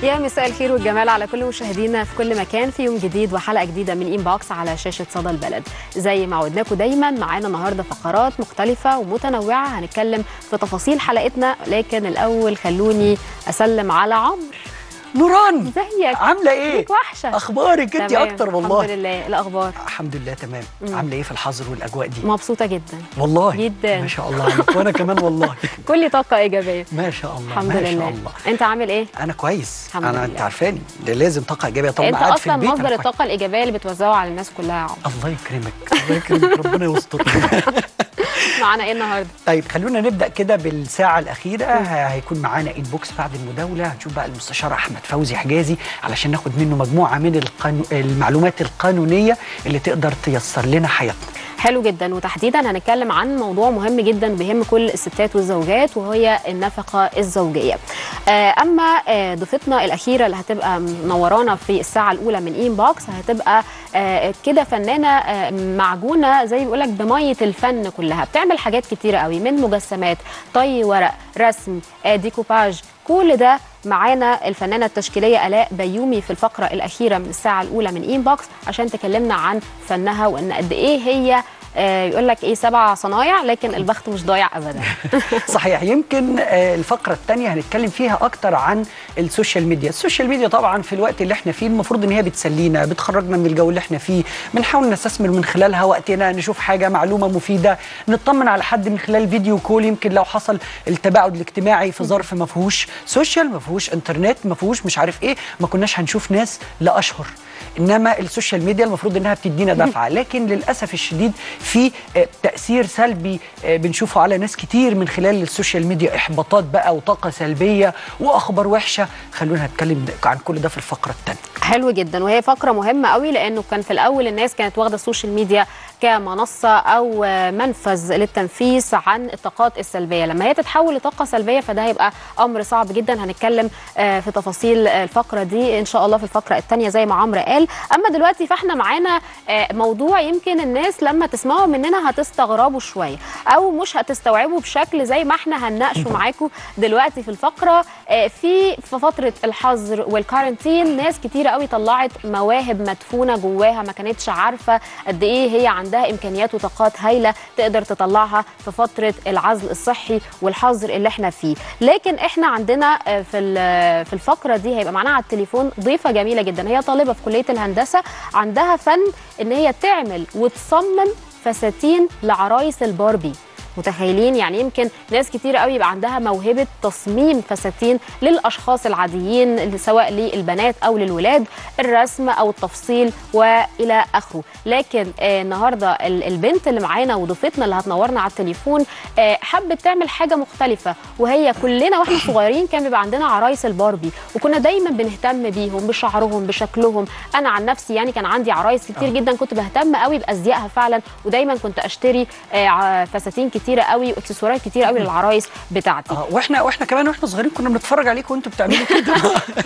يا مساء الخير والجمال على كل مشاهدينا في كل مكان في يوم جديد وحلقه جديده من انبوكس على شاشه صدى البلد زي ما عودناكم دايما معانا النهارده فقرات مختلفه ومتنوعه هنتكلم في تفاصيل حلقتنا لكن الاول خلوني اسلم على عمرو نوران ازيك عامله ايه ليك وحشه اخبارك انت تمام، اكتر والله الحمد لله الاخبار الحمد لله تمام مم. عامله ايه في الحظر والاجواء دي مبسوطه جدا والله جدا. ما شاء الله عليك وانا كمان والله كل طاقه ايجابيه ما شاء الله الحمد ما شاء لله الله انت عامل ايه انا كويس الحمد انا لله. انت عارفاني ده لازم طاقه ايجابيه طبعا انت قاعد في اصلا البيت أنا مصدر كويس. الطاقه الايجابيه اللي بتوزعه على الناس كلها يا عمرو الله يكرمك الله يكرمك ربنا يستر معانا ايه النهارده طيب خلونا نبدا كده بالساعه الاخيره ه- هيكون معانا انبوكس بعد المداوله هنشوف بقى المستشار احمد فوزي حجازي علشان ناخد منه مجموعه من القانو... المعلومات القانونيه اللي تقدر تيسر لنا حياتنا حلو جدا وتحديدا هنتكلم عن موضوع مهم جدا بيهم كل الستات والزوجات وهي النفقه الزوجيه. آه، اما آه، ضيفتنا الاخيره اللي هتبقى منورانا في الساعه الاولى من اين بوكس هتبقى آه، كده فنانه آه، معجونه زي ما بيقول لك بميه الفن كلها بتعمل حاجات كتيره قوي من مجسمات طي ورق رسم آه، ديكوباج كل ده معانا الفنانه التشكيليه الاء بيومي في الفقره الاخيره من الساعه الاولى من اين بوكس عشان تكلمنا عن فنها وان قد ايه هي آه، يقول لك ايه سبع صنايع لكن البخت مش ضايع ابدا صحيح يمكن آه، الفقرة الثانية هنتكلم فيها أكتر عن السوشيال ميديا السوشيال ميديا طبعا في الوقت اللي احنا فيه المفروض إن هي بتسلينا بتخرجنا من الجو اللي احنا فيه بنحاول نستثمر من خلالها وقتنا نشوف حاجة معلومة مفيدة نطمن على حد من خلال فيديو كول يمكن لو حصل التباعد الاجتماعي في ظرف ما فيهوش سوشيال ما فيهوش انترنت ما فيهوش مش عارف ايه ما كناش هنشوف ناس لأشهر انما السوشيال ميديا المفروض انها بتدينا دفعه لكن للاسف الشديد في آه، تاثير سلبي آه، بنشوفه على ناس كتير من خلال السوشيال ميديا احباطات بقى وطاقه سلبيه واخبار وحشه خلونا نتكلم عن كل ده في الفقره الثانيه حلو جدا وهي فقره مهمه قوي لانه كان في الاول الناس كانت واخده السوشيال ميديا كمنصه او آه، منفذ للتنفيس عن الطاقات السلبيه لما هي تتحول لطاقه سلبيه فده هيبقى امر صعب جدا هنتكلم آه، في تفاصيل آه، الفقره دي ان شاء الله في الفقره الثانيه زي ما عمرو قال اما دلوقتي فاحنا معانا آه، موضوع يمكن الناس لما تسمعوا مننا هتستغربوا شويه او مش هتستوعبوا بشكل زي ما احنا هنناقشه معاكم دلوقتي في الفقره آه، في في فتره الحظر والكارنتين ناس كتيره قوي طلعت مواهب مدفونه جواها ما كانتش عارفه قد ايه هي عندها امكانيات وطاقات هايله تقدر تطلعها في فتره العزل الصحي والحظر اللي احنا فيه لكن احنا عندنا آه، في ال- في الفقره دي هيبقى معانا على التليفون ضيفه جميله جدا هي طالبه في كليه الهندسه عندها فن ان هي تعمل وتصمم فساتين لعرايس الباربي متخيلين يعني يمكن ناس كتير قوي يبقى عندها موهبه تصميم فساتين للاشخاص العاديين اللي سواء للبنات او للولاد الرسم او التفصيل والى اخره لكن آه النهارده ال- البنت اللي معانا وضيفتنا اللي هتنورنا على التليفون آه حبت تعمل حاجه مختلفه وهي كلنا واحنا صغيرين كان بيبقى عندنا عرايس الباربي وكنا دايما بنهتم بيهم بشعرهم بشكلهم انا عن نفسي يعني كان عندي عرايس كتير جدا كنت بهتم قوي بازيائها فعلا ودايما كنت اشتري آه، ع- فساتين كتيره قوي واكسسوارات كتيره قوي للعرايس بتاعتي اه واحنا واحنا كمان واحنا صغيرين كنا بنتفرج عليكم وانتوا بتعملوا كده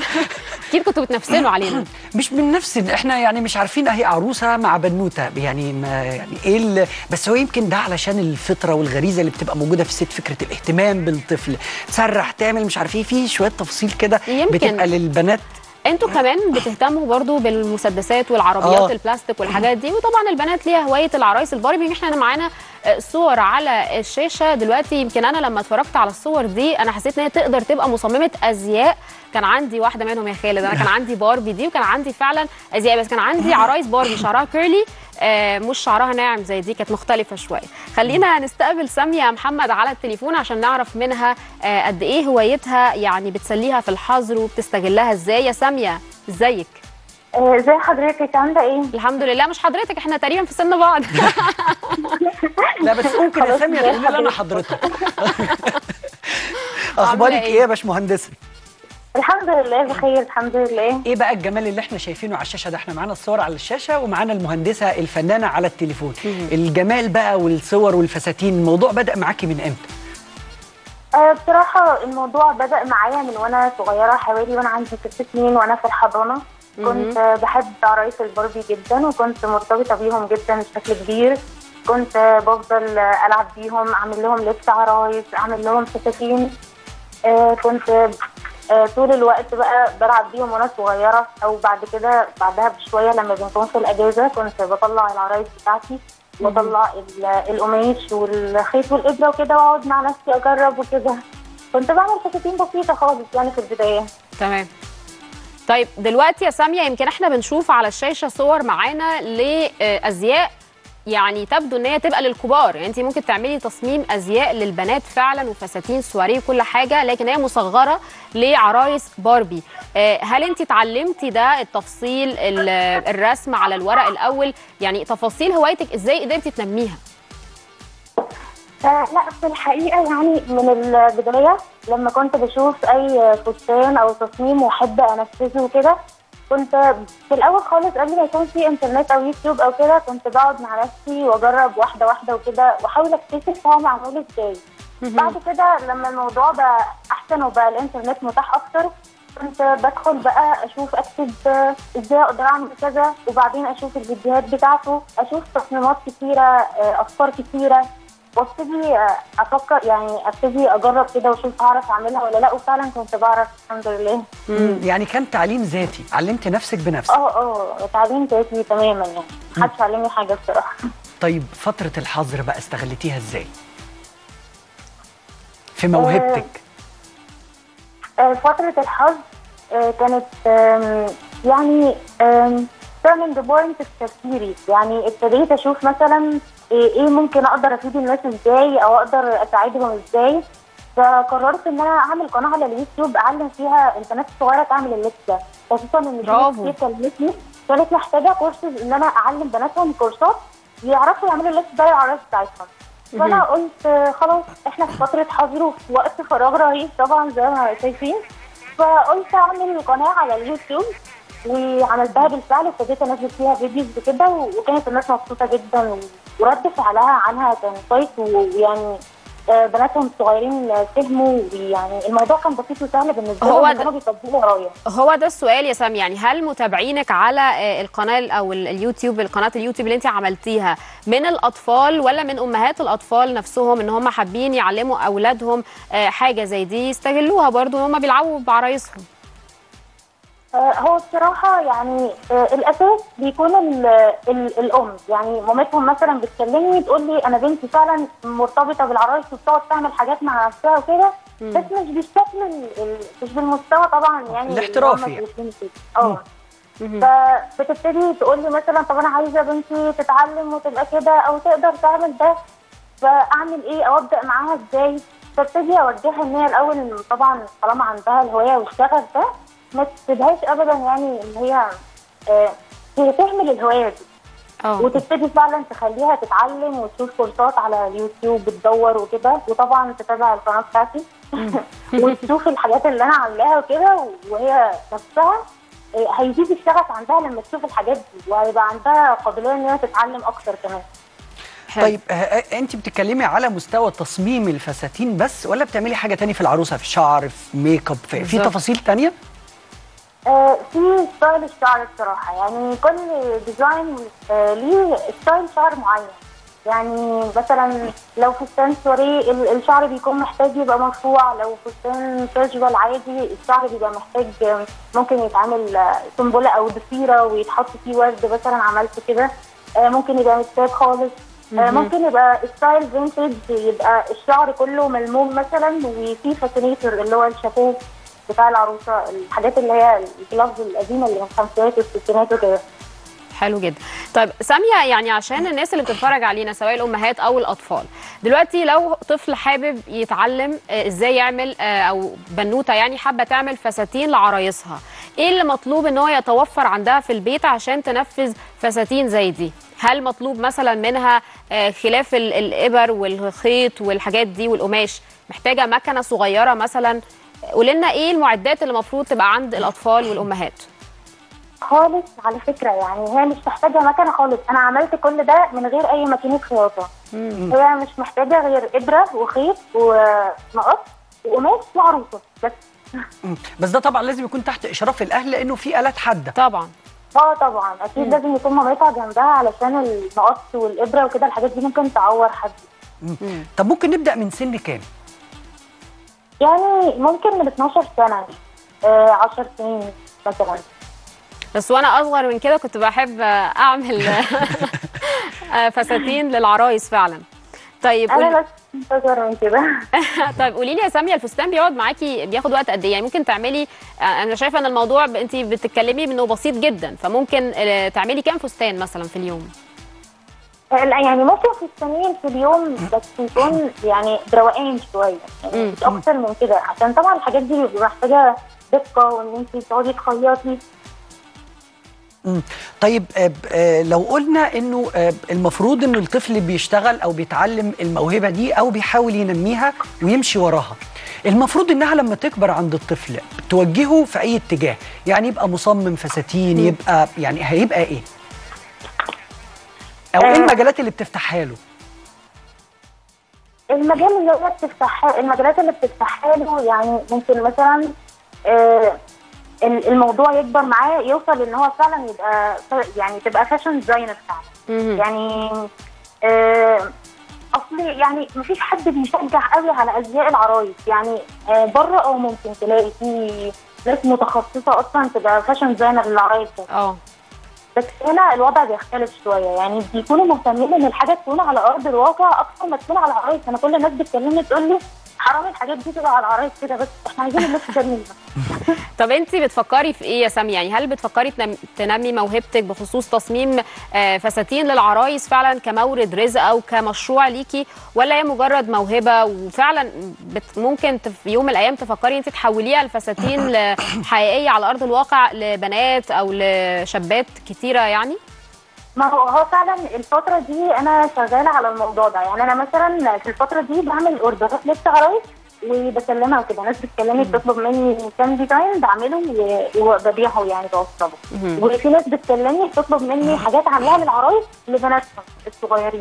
كتير كنتوا بتنافسوا علينا مش من نفس احنا يعني مش عارفين اهي عروسه مع بنوته يعني ما يعني ايه ال- بس هو يمكن ده علشان الفطره والغريزه اللي بتبقى موجوده في الست فكره الاهتمام بالطفل تسرح تعمل مش عارف ايه في شويه تفاصيل كده يمكن. بتبقى للبنات انتوا كمان بتهتموا برضو بالمسدسات والعربيات آه. البلاستيك والحاجات دي وطبعا البنات ليها هوايه العرايس الباربي احنا معانا آه، صور على الشاشه دلوقتي يمكن انا لما اتفرجت على الصور دي انا حسيت ان هي تقدر تبقى مصممه ازياء كان عندي واحده منهم يا خالد انا كان عندي باربي دي وكان عندي فعلا ازياء بس كان عندي عرايس باربي شعرها كيرلي آه، مش شعرها ناعم زي دي كانت مختلفه شويه خلينا نستقبل ساميه محمد على التليفون عشان نعرف منها آه، قد ايه هوايتها يعني بتسليها في الحظر وبتستغلها ازاي يا ساميه ازيك آه، ازي حضرتك عامله ايه؟ الحمد لله مش حضرتك احنا تقريبا في سن بعض لا بس ممكن يا خلاص ساميه زي تقولي لي انا حضرتك اخبارك عاملة إيه؟ ايه يا باشمهندسه الحمد لله بخير الحمد لله ايه بقى الجمال اللي احنا شايفينه على الشاشه ده احنا معانا الصور على الشاشه ومعانا المهندسه الفنانه على التليفون الجمال بقى والصور والفساتين الموضوع بدا معاكي من امتى آه بصراحه الموضوع بدا معايا من وانا صغيره حوالي وانا عندي ست سنين وانا في الحضانه كنت آه، بحب عرايس الباربي جدا وكنت مرتبطه بيهم جدا بشكل كبير كنت آه، بفضل آه، العب بيهم اعمل لهم لبس عرايس اعمل لهم فساتين آه، كنت آه، طول الوقت بقى بلعب بيهم وانا صغيره او بعد كده بعدها بشويه لما بنكون في الاجازه كنت بطلع العرايس بتاعتي واطلع ال- القماش والخيط والابره وكده واقعد مع نفسي اجرب وكده كنت بعمل فساتين بسيطه خالص يعني في البدايه تمام طيب دلوقتي يا ساميه يمكن احنا بنشوف على الشاشه صور معانا لازياء يعني تبدو ان هي تبقى للكبار يعني انت ممكن تعملي تصميم ازياء للبنات فعلا وفساتين سواريه وكل حاجه لكن هي مصغره لعرايس باربي آه، هل انت اتعلمتي ده التفصيل ال- الرسم على الورق الاول يعني تفاصيل هوايتك ازاي قدرتي تنميها آه لا في الحقيقة يعني من البداية لما كنت بشوف أي فستان أو تصميم وأحب أنفذه وكده كنت في الأول خالص قبل ما يكون في إنترنت أو يوتيوب أو كده كنت بقعد مع نفسي وأجرب واحدة واحدة وكده وأحاول أكتشف هو معمول إزاي بعد كده لما الموضوع بقى أحسن وبقى الإنترنت متاح أكتر كنت بدخل بقى اشوف اكتب آه، ازاي اقدر اعمل كذا وبعدين اشوف الفيديوهات بتاعته اشوف تصميمات كتيره آه، افكار كتيره وابتدي آه، افكر يعني ابتدي اجرب كده واشوف هعرف اعملها ولا لا وفعلا كنت بعرف الحمد لله مم. يعني كان تعليم ذاتي علمت نفسك بنفسك اه اه تعليم ذاتي تماما يعني محدش علمني حاجه بصراحه طيب فترة الحظر بقى استغلتيها ازاي؟ في موهبتك آه، فترة الحظ آه، كانت آم، يعني turning بوينت في تفكيري يعني ابتديت اشوف مثلا ايه إيه ممكن اقدر افيد الناس ازاي او اقدر اساعدهم ازاي فقررت ان انا اعمل قناه على اليوتيوب اعلم فيها البنات الصغيره تعمل اللبس ده خصوصا ان في برافو. ناس كتير كلمتني كانت محتاجه كورسز ان انا اعلم بناتهم كورسات يعرفوا يعملوا اللبس ده العرايس بتاعتهم فانا قلت آه، خلاص احنا في فتره حظر وفي وقت فراغ رهيب طبعا زي ما شايفين فقلت اعمل قناه على اليوتيوب وعملتها بالفعل وابتديت انزل فيها فيديوز وكده وكانت الناس مبسوطه جدا و- ورد فعلها عنها كان كويس ويعني آه، بناتهم الصغيرين فهموا ويعني الموضوع كان بسيط وسهل بالنسبه هو لهم ده- كانوا بيطبقوا ورايا هو ده السؤال يا سامي يعني هل متابعينك على آه، القناه او ال- اليوتيوب القناه اليوتيوب اللي انت عملتيها من الاطفال ولا من امهات الاطفال نفسهم ان هم حابين يعلموا اولادهم آه، حاجه زي دي يستغلوها برضو ان هم بيلعبوا بعرايسهم آه، هو بصراحة يعني آه، الأساس بيكون ال ال الأم يعني مامتهم مثلا بتكلمني تقول لي أنا بنتي فعلا مرتبطة بالعرايس وبتقعد تعمل حاجات مع نفسها وكده بس مش بالشكل ال- ال- مش بالمستوى طبعا يعني اللي الاحترافي هم يعني. شايفينه كده. اه فبتبتدي تقول لي مثلا طب انا عايزه بنتي تتعلم وتبقى كده او تقدر تعمل ده فاعمل ايه او ابدا معاها ازاي فابتدي اوجهها ان هي الاول طبعا طالما عندها الهوايه والشغف ده ما تسيبهاش ابدا يعني ان هي آه، هي تهمل الهوايه دي اه وتبتدي فعلا تخليها تتعلم وتشوف كورسات على اليوتيوب بتدور وكده وطبعا تتابع القناه بتاعتي وتشوف الحاجات اللي انا عاملاها وكده وهي نفسها آه، هيزيد الشغف عندها لما تشوف الحاجات دي وهيبقى عندها قابليه ان هي تتعلم اكتر كمان حلو. طيب آه، آه، انت بتتكلمي على مستوى تصميم الفساتين بس ولا بتعملي حاجة تانية في العروسة في شعر في ميك اب في, في بالظبط. تفاصيل تانية؟ آه، في ستايل الشعر بصراحة يعني كل ديزاين آه، ليه ستايل شعر معين يعني مثلا لو فستان سوري ال- الشعر بيكون محتاج يبقى مرفوع لو فستان كاجوال عادي الشعر بيبقى محتاج آه، ممكن يتعمل آه، سنبلة أو ضفيرة ويتحط فيه ورد مثلا عملت كده آه، ممكن يبقى متساب خالص آه، ممكن يبقى ستايل فينتج يبقى الشعر كله ملموم مثلا وفي فاسينيتور اللي هو الشابوه بتاع العروسه الحاجات اللي هي الجلافز القديمه اللي من الخمسينات والستينات وكده حلو جدا طيب سامية يعني عشان الناس اللي بتتفرج علينا سواء الأمهات أو الأطفال دلوقتي لو طفل حابب يتعلم آه، إزاي يعمل آه، أو بنوتة يعني حابة تعمل فساتين لعرايسها إيه اللي مطلوب إن هو يتوفر عندها في البيت عشان تنفذ فساتين زي دي هل مطلوب مثلا منها آه، خلاف ال- الإبر والخيط والحاجات دي والقماش محتاجة مكنة صغيرة مثلا قولي لنا إيه المعدات اللي المفروض تبقى عند الأطفال والأمهات خالص على فكره يعني هي مش محتاجه مكنه خالص انا عملت كل ده من غير اي ماكينه خياطه هي مش محتاجه غير ابره وخيط ومقص وقماش وعروسه بس مم. بس ده طبعا لازم يكون تحت اشراف الاهل لانه في الات حاده طبعا اه طبعا اكيد لازم يكون مامتها جنبها علشان المقص والابره وكده الحاجات دي ممكن تعور حد مم. طب ممكن نبدا من سن كام؟ يعني ممكن من 12 سنه آه، عشر سنين مثلا بس وانا اصغر من كده كنت بحب اعمل فساتين للعرايس فعلا طيب قولي- انا بس اصغر من كده طيب قولي لي يا ساميه الفستان بيقعد معاكي بياخد وقت قد ايه يعني ممكن تعملي آه، انا شايفه ان الموضوع ب- انت بتتكلمي انه بسيط جدا فممكن آه، تعملي كام فستان مثلا في اليوم لا يعني ممكن فستانين في اليوم بس يكون يعني بروقان شويه يعني مم. مش اكتر من كده عشان طبعا الحاجات دي بتبقى محتاجه دقه وان انت تقعدي تخيطي مم. طيب آه، ب- آه، لو قلنا انه آه، المفروض انه الطفل بيشتغل او بيتعلم الموهبه دي او بيحاول ينميها ويمشي وراها المفروض انها لما تكبر عند الطفل توجهه في اي اتجاه يعني يبقى مصمم فساتين يبقى يعني هيبقى ايه او ايه آه. المجالات اللي بتفتحها له المجال اللي هي بتفتحها المجالات اللي بتفتحها له يعني ممكن مثلا آه ال- الموضوع يكبر معاه يوصل ان هو فعلا يبقى ف- يعني تبقى فاشن ديزاينر فعلا مهم. يعني آه اصل يعني مفيش حد بيشجع قوي على ازياء العرايس يعني آه بره او ممكن تلاقي في ناس متخصصه اصلا تبقى فاشن ديزاينر للعرايس بس. اه بس هنا الوضع بيختلف شويه يعني بيكونوا مهتمين ان الحاجه تكون على ارض الواقع اكتر ما تكون على العرايس انا كل الناس بتكلمني تقول لي حرام الحاجات دي تبقى على العرايس كده بس احنا عايزين الناس تجنن طب انت بتفكري في ايه يا ساميه يعني هل بتفكري تنم- تنمي موهبتك بخصوص تصميم آه، فساتين للعرايس فعلا كمورد رزق او كمشروع ليكي ولا هي مجرد موهبه وفعلا بت ممكن تف- في يوم من الايام تفكري انت تحوليها لفساتين ل- حقيقيه على ارض الواقع لبنات او لشابات كتيره يعني ما هو هو فعلا الفترة دي أنا شغالة على الموضوع ده يعني أنا مثلا في الفترة دي بعمل أوردرات لبس عرايس وبسلمها وكده ناس بتكلمني بتطلب مني كام ديزاين بعمله و- وببيعه يعني بوصله مهم. وفي ناس بتكلمني بتطلب مني حاجات عاملاها للعرايس لبناتهم الصغيرين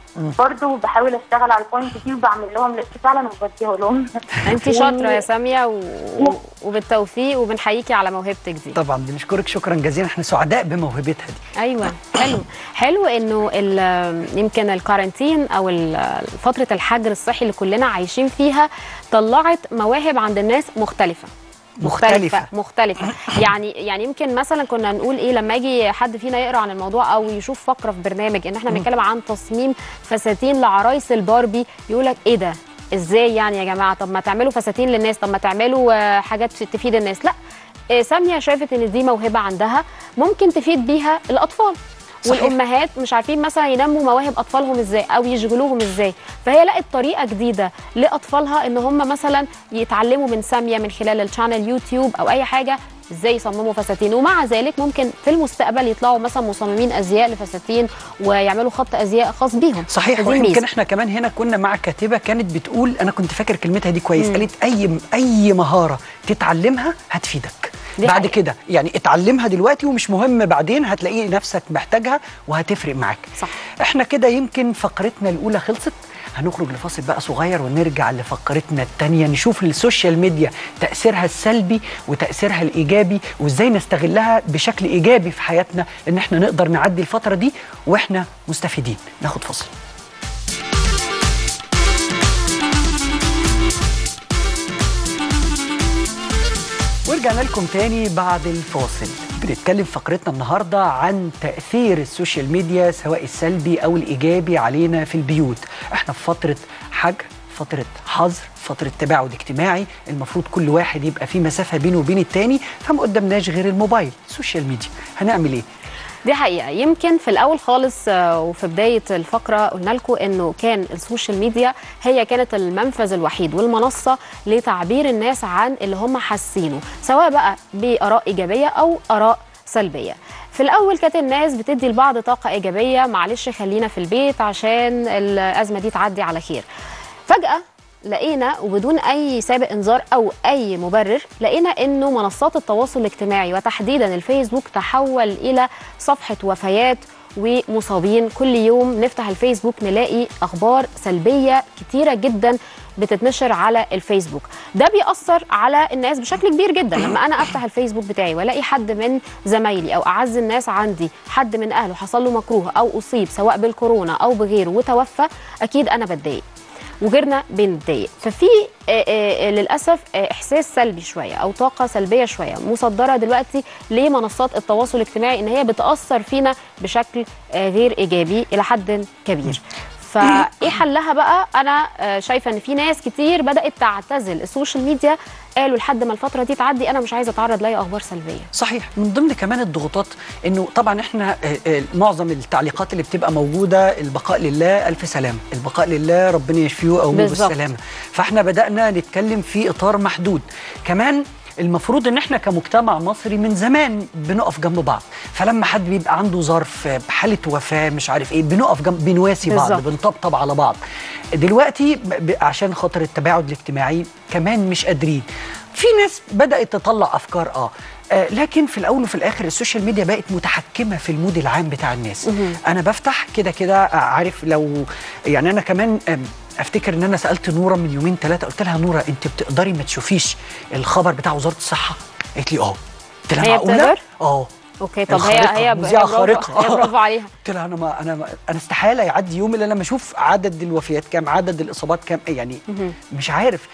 برضه بحاول اشتغل على البوينت دي وبعمل لهم لبس فعلا وبديه لهم انت و- شاطره يا ساميه و... وبالتوفيق وبنحييكي على موهبتك دي طبعا بنشكرك شكرا جزيلا احنا سعداء بموهبتها دي ايوه حلو حلو انه ال- يمكن الكارانتين او ال- فتره الحجر الصحي اللي كلنا عايشين فيها طلعت مواهب عند الناس مختلفه مختلفة. مختلفه يعني يعني يمكن مثلا كنا نقول ايه لما يجي حد فينا يقرا عن الموضوع او يشوف فقره في برنامج ان احنا بنتكلم عن تصميم فساتين لعرايس الباربي يقول لك ايه ده ازاي يعني يا جماعه طب ما تعملوا فساتين للناس طب ما تعملوا آه، حاجات تفيد الناس لا آه، ساميه شافت ان دي موهبه عندها ممكن تفيد بيها الاطفال صحيح. والامهات مش عارفين مثلا ينموا مواهب اطفالهم ازاي او يشغلوهم ازاي فهي لقت طريقه جديده لاطفالها ان هم مثلا يتعلموا من ساميه من خلال الشانل يوتيوب او اي حاجه ازاي يصمموا فساتين ومع ذلك ممكن في المستقبل يطلعوا مثلا مصممين ازياء لفساتين ويعملوا خط ازياء خاص بيهم صحيح فدي ويمكن ميزة. احنا كمان هنا كنا مع كاتبه كانت بتقول انا كنت فاكر كلمتها دي كويس مم. قالت اي اي مهاره تتعلمها هتفيدك دي بعد حقيقة. كده يعني اتعلمها دلوقتي ومش مهم بعدين هتلاقي نفسك محتاجها وهتفرق معاك صح. احنا كده يمكن فقرتنا الاولى خلصت هنخرج لفاصل بقى صغير ونرجع لفقرتنا الثانيه نشوف السوشيال ميديا تاثيرها السلبي وتاثيرها الايجابي وازاي نستغلها بشكل ايجابي في حياتنا ان احنا نقدر نعدي الفتره دي واحنا مستفيدين ناخد فاصل ورجعنا لكم تاني بعد الفاصل بنتكلم في فقرتنا النهارده عن تاثير السوشيال ميديا سواء السلبي او الايجابي علينا في البيوت احنا في فتره حجر فتره حظر فتره تباعد اجتماعي المفروض كل واحد يبقى في مسافه بينه وبين التاني فما قدامناش غير الموبايل السوشيال ميديا هنعمل ايه دي حقيقة يمكن في الأول خالص آه، وفي بداية الفقرة قلنا لكم إنه كان السوشيال ميديا هي كانت المنفذ الوحيد والمنصة لتعبير الناس عن اللي هم حاسينه سواء بقى بآراء إيجابية أو آراء سلبية في الأول كانت الناس بتدي لبعض طاقة إيجابية معلش خلينا في البيت عشان الأزمة دي تعدي على خير فجأة لقينا وبدون اي سابق انذار او اي مبرر لقينا انه منصات التواصل الاجتماعي وتحديدا الفيسبوك تحول الى صفحه وفيات ومصابين كل يوم نفتح الفيسبوك نلاقي اخبار سلبيه كتيره جدا بتتنشر على الفيسبوك ده بيأثر على الناس بشكل كبير جدا لما انا افتح الفيسبوك بتاعي والاقي حد من زمايلي او اعز الناس عندي حد من اهله حصل له مكروه او اصيب سواء بالكورونا او بغيره وتوفى اكيد انا بتضايق وغيرنا بنتضايق ففي آه، آه، للاسف آه، احساس سلبي شويه او طاقه سلبيه شويه مصدره دلوقتي لمنصات التواصل الاجتماعي ان هي بتاثر فينا بشكل آه، غير ايجابي الى حد كبير فايه حلها بقى انا آه، شايفه ان في ناس كتير بدات تعتزل السوشيال ميديا قالوا لحد ما الفتره دي تعدي انا مش عايزه اتعرض لاي اخبار سلبيه صحيح من ضمن كمان الضغوطات انه طبعا احنا آه، آه، معظم التعليقات اللي بتبقى موجوده البقاء لله الف سلامه البقاء لله ربنا يشفيه او بالظبط. بالسلامه فاحنا بدانا نتكلم في اطار محدود كمان المفروض ان احنا كمجتمع مصري من زمان بنقف جنب بعض فلما حد بيبقى عنده ظرف آه، حاله وفاه مش عارف ايه بنقف جنب بنواسي بعض بالظبط. بنطبطب على بعض دلوقتي ب- ب- عشان خاطر التباعد الاجتماعي كمان مش قادرين في ناس بدات تطلع افكار اه آه، لكن في الاول وفي الاخر السوشيال ميديا بقت متحكمه في المود العام بتاع الناس انا بفتح كده كده آه، عارف لو يعني انا كمان آم، افتكر ان انا سالت نوره من يومين ثلاثه قلت لها نوره انت بتقدري ما تشوفيش الخبر بتاع وزاره الصحه قالت لي اه قلت لها هي معقوله بتقدر؟ اه اوكي طب هي الخارقة، هي هي مذيعة برافو خارقة. هي برافو عليها قلت لها انا ما انا ما انا استحاله يعدي يوم الا لما اشوف عدد الوفيات كام عدد الاصابات كام يعني مش عارف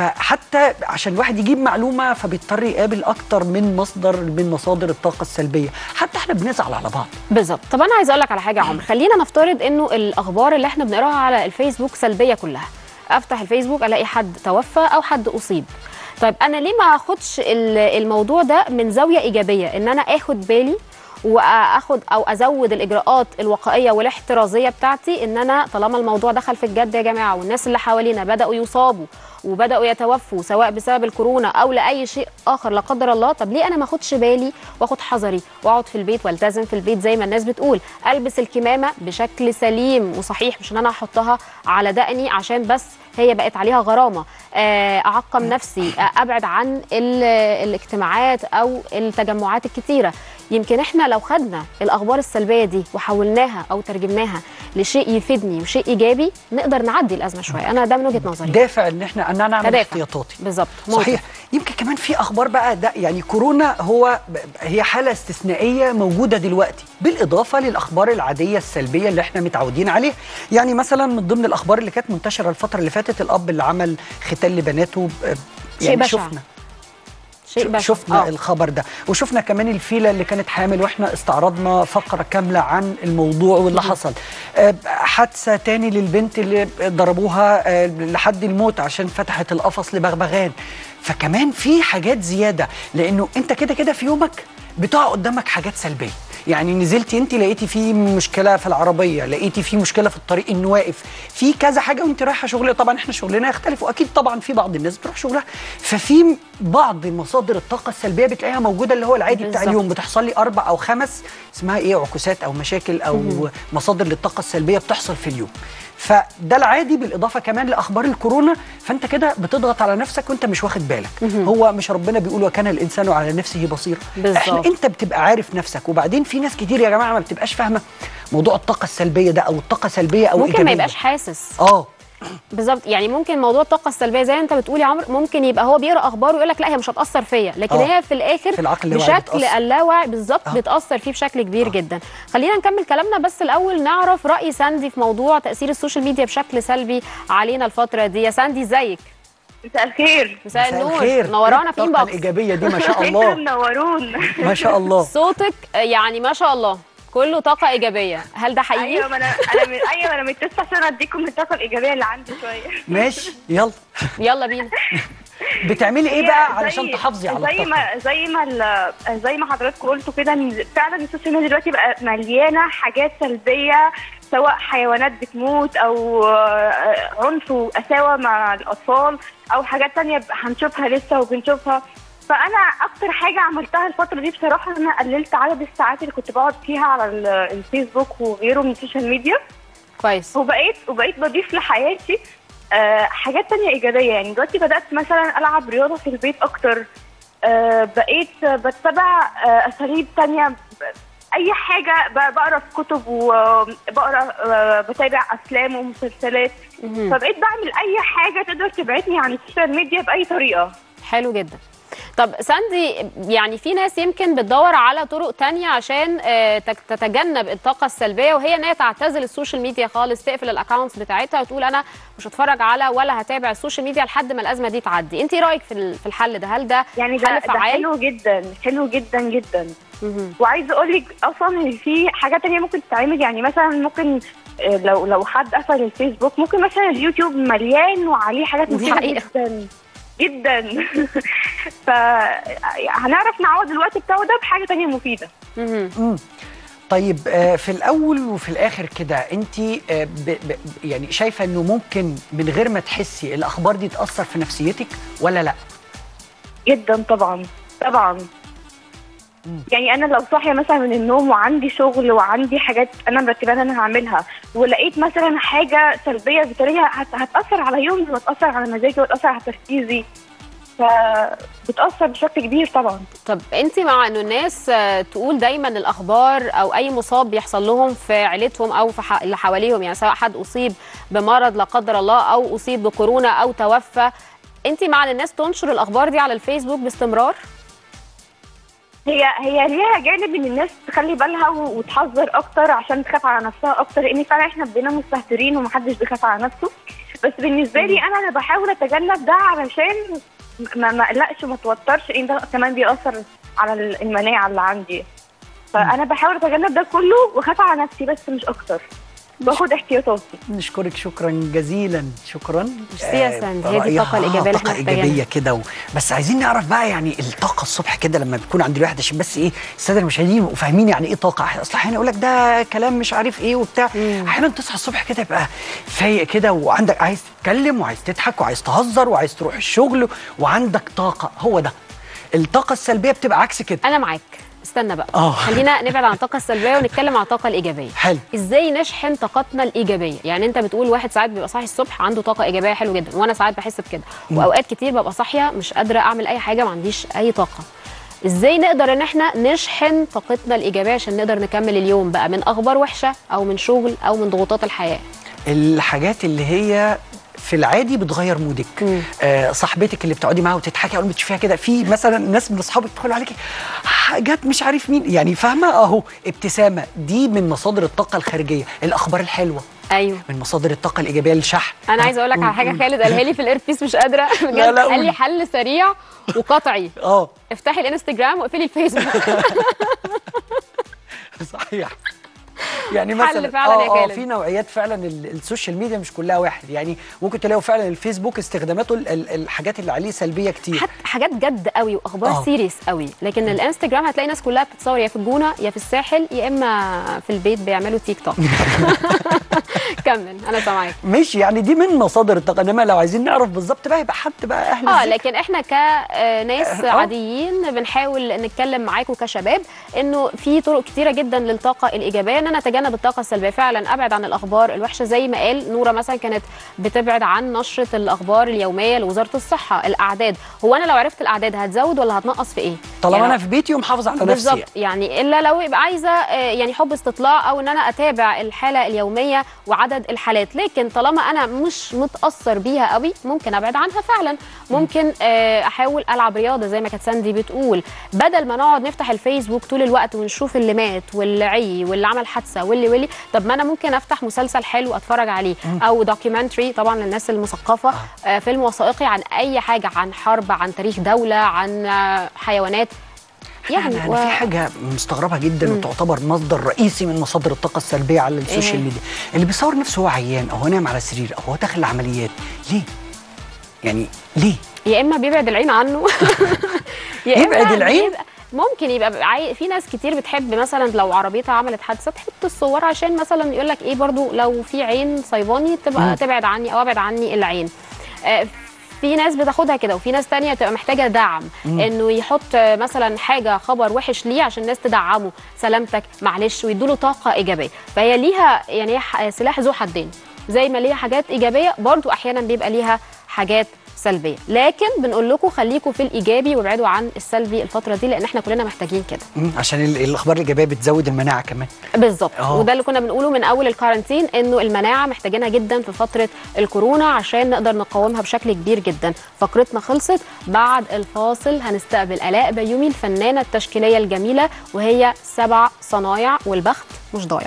فحتى عشان الواحد يجيب معلومه فبيضطر يقابل اكتر من مصدر من مصادر الطاقه السلبيه حتى احنا بنزعل على بعض بالظبط طب انا عايزه اقول لك على حاجه يا عمر خلينا نفترض انه الاخبار اللي احنا بنقراها على الفيسبوك سلبيه كلها افتح الفيسبوك الاقي حد توفى او حد اصيب طيب انا ليه ما اخدش ال- الموضوع ده من زاويه ايجابيه ان انا اخد بالي واخد او ازود الاجراءات الوقائيه والاحترازيه بتاعتي ان انا طالما الموضوع دخل في الجد يا جماعه والناس اللي حوالينا بداوا يصابوا وبداوا يتوفوا سواء بسبب الكورونا او لاي شيء اخر لا قدر الله طب ليه انا ما اخدش بالي واخد حذري واقعد في البيت والتزم في البيت زي ما الناس بتقول البس الكمامه بشكل سليم وصحيح مش ان انا احطها على دقني عشان بس هي بقت عليها غرامه آه، اعقم نفسي آه، ابعد عن ال- الاجتماعات او التجمعات الكتيره يمكن احنا لو خدنا الاخبار السلبيه دي وحولناها او ترجمناها لشيء يفيدني وشيء ايجابي نقدر نعدي الازمه شويه انا ده من وجهه نظري دافع ان احنا ان انا نعمل كدافع. احتياطاتي بالظبط ممكن. صحيح يمكن كمان في اخبار بقى ده يعني كورونا هو ب- هي حاله استثنائيه موجوده دلوقتي بالاضافه للاخبار العاديه السلبيه اللي احنا متعودين عليها يعني مثلا من ضمن الاخبار اللي كانت منتشره الفتره اللي فاتت الاب اللي عمل ختان لبناته ب- شيء يعني بشع. شفنا شيء بشع. شفنا آه. الخبر ده وشفنا كمان الفيله اللي كانت حامل واحنا استعرضنا فقره كامله عن الموضوع واللي حصل آه، حادثه تاني للبنت اللي ضربوها آه، لحد الموت عشان فتحت القفص لبغبغان فكمان في حاجات زياده لانه انت كده كده في يومك بتقع قدامك حاجات سلبيه يعني نزلتي انت لقيتي في مشكله في العربيه لقيتي في مشكله في الطريق انه واقف في كذا حاجه وانت رايحه شغل طبعا احنا شغلنا يختلف واكيد طبعا في بعض الناس بتروح شغلها ففي بعض مصادر الطاقه السلبيه بتلاقيها موجوده اللي هو العادي بتاع بالظبط. اليوم بتحصل لي اربع او خمس اسمها ايه عكوسات او مشاكل او مصادر للطاقه السلبيه بتحصل في اليوم فده العادي بالاضافه كمان لاخبار الكورونا فانت كده بتضغط على نفسك وانت مش واخد بالك هو مش ربنا بيقول وكان الانسان على نفسه بصيرا بالظبط. احنا انت بتبقى عارف نفسك وبعدين في ناس كتير يا جماعه ما بتبقاش فاهمه موضوع الطاقه السلبيه ده او الطاقه سلبيه او ممكن ما إيجابية. يبقاش حاسس اه بالظبط يعني ممكن موضوع الطاقه السلبيه زي ما انت بتقول يا عمرو ممكن يبقى هو بيقرا اخبار ويقول لك لا هي مش هتاثر فيا لكن آه. هي في الاخر في العقل اللاواعي بشكل بتأثر. اللاواعي بالظبط آه. بتاثر فيه بشكل كبير جدا خلينا نكمل كلامنا بس الاول نعرف راي ساندي في موضوع تاثير السوشيال ميديا بشكل سلبي علينا الفتره دي يا ساندي ازيك مساء الخير مساء مساء النور الخير. نورانا إيه في الطاقه انبوكس الايجابيه دي ما شاء انتوا الله منورون ما شاء الله صوتك يعني ما شاء الله كله طاقه ايجابيه هل ده حقيقي ايوه ما انا انا من ايوه انا متفقه عشان اديكم الطاقه الايجابيه اللي عندي شويه ماشي يلا يلا بينا بتعملي ايه هي بقى علشان زي- تحافظي على زي الطاقه ما زي ما ال- زي ما حضراتكم قلتوا كده ان فعلا السوشيال ميديا دلوقتي بقى مليانه حاجات سلبيه سواء حيوانات بتموت او آه، عنف وقساوه مع الاطفال او حاجات تانية ب- هنشوفها لسه وبنشوفها فانا اكتر حاجه عملتها الفتره دي بصراحه ان انا قللت عدد الساعات اللي كنت بقعد فيها على ال- الفيسبوك وغيره من السوشيال ميديا كويس وبقيت وبقيت بضيف لحياتي آه، حاجات تانية إيجابية يعني دلوقتي بدأت مثلا ألعب رياضة في البيت أكتر آه، بقيت بتبع آه، أساليب تانية ب- أي حاجة ب- بقرا في كتب وبقرا آه، بتابع أفلام ومسلسلات مهم. فبقيت بعمل أي حاجة تقدر تبعدني عن السوشيال ميديا بأي طريقة حلو جدا طب ساندي يعني في ناس يمكن بتدور على طرق تانية عشان آه، تك- تتجنب الطاقة السلبية وهي ان هي تعتزل السوشيال ميديا خالص تقفل الاكونتس بتاعتها وتقول انا مش هتفرج على ولا هتابع السوشيال ميديا لحد ما الازمة دي تعدي انت ايه رايك في ال- في الحل ده هل ده يعني ده, حل ده فعال حلو جدا حلو جدا جدا مهم. وعايزه اقول لك اصلا ان في حاجات تانية ممكن تتعمل يعني مثلا ممكن آه، لو لو حد قفل الفيسبوك ممكن مثلا اليوتيوب مليان وعليه حاجات دي مفيده حقيقة. جدا جدا فهنعرف نعوض الوقت بتاعه ده بحاجه تانية مفيده مهم. مم. طيب آه، في الاول وفي الاخر كده انت آه، ب- ب- يعني شايفه انه ممكن من غير ما تحسي الاخبار دي تاثر في نفسيتك ولا لا جدا طبعا طبعا يعني انا لو صاحيه مثلا من النوم وعندي شغل وعندي حاجات انا مرتبه ان انا هعملها ولقيت مثلا حاجه سلبيه بطريقه هت- هتاثر على يومي وهتاثر على مزاجي وهتاثر على تركيزي فبتاثر بشكل كبير طبعا طب انت مع انه الناس آه، تقول دايما الاخبار او اي مصاب بيحصل لهم في عيلتهم او في ح- اللي حواليهم يعني سواء حد اصيب بمرض لا قدر الله او اصيب بكورونا او توفى انت مع ان الناس تنشر الاخبار دي على الفيسبوك باستمرار هي هي ليها جانب ان الناس تخلي بالها و- وتحذر اكتر عشان تخاف على نفسها اكتر لان فعلا احنا بقينا مستهترين ومحدش بيخاف على نفسه بس بالنسبه لي انا انا بحاول اتجنب ده علشان ما ما اقلقش وما اتوترش لان ده كمان بيأثر على ال- المناعه اللي عندي فانا بحاول اتجنب ده كله واخاف على نفسي بس مش اكتر باخد احتياطاتي نشكرك شكرا جزيلا شكرا ميرسي يا آه، ساندي. هي دي الطاقة رأيها الإيجابية اللي احنا طاقه محتاجينها. ايجابيه كده و... بس عايزين نعرف بقى يعني الطاقه الصبح كده لما بتكون عند الواحد عشان بس ايه الساده المشاهدين يبقوا فاهمين يعني ايه طاقه اصل احيانا يقول لك ده كلام مش عارف ايه وبتاع احيانا تصحى الصبح كده يبقى فايق كده وعندك عايز تتكلم وعايز تضحك وعايز تهزر وعايز تروح الشغل وعندك طاقه هو ده الطاقه السلبيه بتبقى عكس كده انا معاك استنى بقى آه. خلينا نبعد عن الطاقه السلبيه ونتكلم عن الطاقه الايجابيه حلو ازاي نشحن طاقتنا الايجابيه يعني انت بتقول واحد ساعات بيبقى صاحي الصبح عنده طاقه ايجابيه حلو جدا وانا ساعات بحس بكده واوقات كتير ببقى صاحيه مش قادره اعمل اي حاجه ما عنديش اي طاقه ازاي نقدر ان احنا نشحن طاقتنا الايجابيه عشان نقدر نكمل اليوم بقى من اخبار وحشه او من شغل او من ضغوطات الحياه الحاجات اللي هي في العادي بتغير مودك مم. آه صاحبتك اللي بتقعدي معاها وتضحكي اول ما تشوفيها كده في مثلا ناس من اصحابك بيدخلوا عليكي حاجات مش عارف مين يعني فاهمه اهو ابتسامه دي من مصادر الطاقه الخارجيه الاخبار الحلوه ايوه من مصادر الطاقه الايجابيه للشحن انا عايزه اقول لك على حاجه خالد قالها لي في الايربيس مش قادره بجد لا، لا، قال قولي. لي حل سريع وقطعي اه افتحي الانستجرام واقفلي الفيسبوك صحيح يعني حل مثلا فعلا يا اه, آه خالد. في نوعيات فعلا ال- السوشيال ميديا مش كلها واحد يعني ممكن تلاقوا فعلا الفيسبوك استخداماته ال- ال- الحاجات اللي عليه سلبيه كتير حتى حاجات جد قوي واخبار آه. سيريس قوي لكن الانستجرام هتلاقي ناس كلها بتتصور يا في الجونه يا في الساحل يا اما في البيت بيعملوا تيك توك كمل انا سامعاك مش يعني دي من مصادر الطاقه انما لو عايزين نعرف بالظبط بقى يبقى حد بقى اهل اه الذكر. لكن احنا كناس آه. عاديين بنحاول نتكلم معاكم كشباب انه في طرق كتيره جدا للطاقه الايجابيه ان انا اتجنب الطاقه السلبيه فعلا ابعد عن الاخبار الوحشه زي ما قال نوره مثلا كانت بتبعد عن نشره الاخبار اليوميه لوزاره الصحه الاعداد هو انا لو عرفت الاعداد هتزود ولا هتنقص في ايه طالما يعني انا في بيتي ومحافظ على نفسي بالظبط يعني الا لو يبقى عايزه آه، يعني حب استطلاع او ان انا اتابع الحاله اليوميه وعدد الحالات لكن طالما انا مش متاثر بيها قوي ممكن ابعد عنها فعلا ممكن آه، احاول العب رياضه زي ما كانت ساندي بتقول بدل ما نقعد نفتح الفيسبوك طول الوقت ونشوف اللي مات واللي عي واللي عمل حادثه واللي واللي طب ما انا ممكن افتح مسلسل حلو اتفرج عليه او دوكيومنتري طبعا للناس المثقفه آه، فيلم وثائقي عن اي حاجه عن حرب عن تاريخ دوله عن آه، حيوانات يعني يعني انا و- في حاجه مستغربه جدا وتعتبر مصدر رئيسي من مصادر الطاقه السلبيه على السوشيال هي؟ ميديا اللي بيصور نفسه هو عيان او هو نايم على سرير او هو داخل العمليات ليه يعني ليه يا اما بيبعد العين عنه يا يبعد إما العين؟ بيبقى- ممكن يبقى عاي... في ناس كتير بتحب مثلا لو عربيتها عملت حادثه تحط الصور عشان مثلا يقول لك ايه برضو لو في عين صيباني تبقى مم. تبعد عني او ابعد عني العين آه، في ناس بتاخدها كده وفي ناس تانية تبقى محتاجة دعم انه يحط آه، مثلا حاجة خبر وحش ليه عشان الناس تدعمه سلامتك معلش ويدوله طاقة ايجابية فهي ليها يعني هي ح- سلاح ذو حدين زي ما ليها حاجات ايجابية برضو احيانا بيبقى ليها حاجات سلبيه لكن بنقول لكم خليكم في الايجابي وابعدوا عن السلبي الفتره دي لان احنا كلنا محتاجين كده مم، عشان ال- الاخبار الايجابيه بتزود المناعه كمان بالظبط آه. وده اللي كنا بنقوله من اول الكارانتين انه المناعه محتاجينها جدا في فتره الكورونا عشان نقدر نقاومها بشكل كبير جدا فقرتنا خلصت بعد الفاصل هنستقبل الاء بيومي الفنانه التشكيليه الجميله وهي سبع صنايع والبخت مش ضايع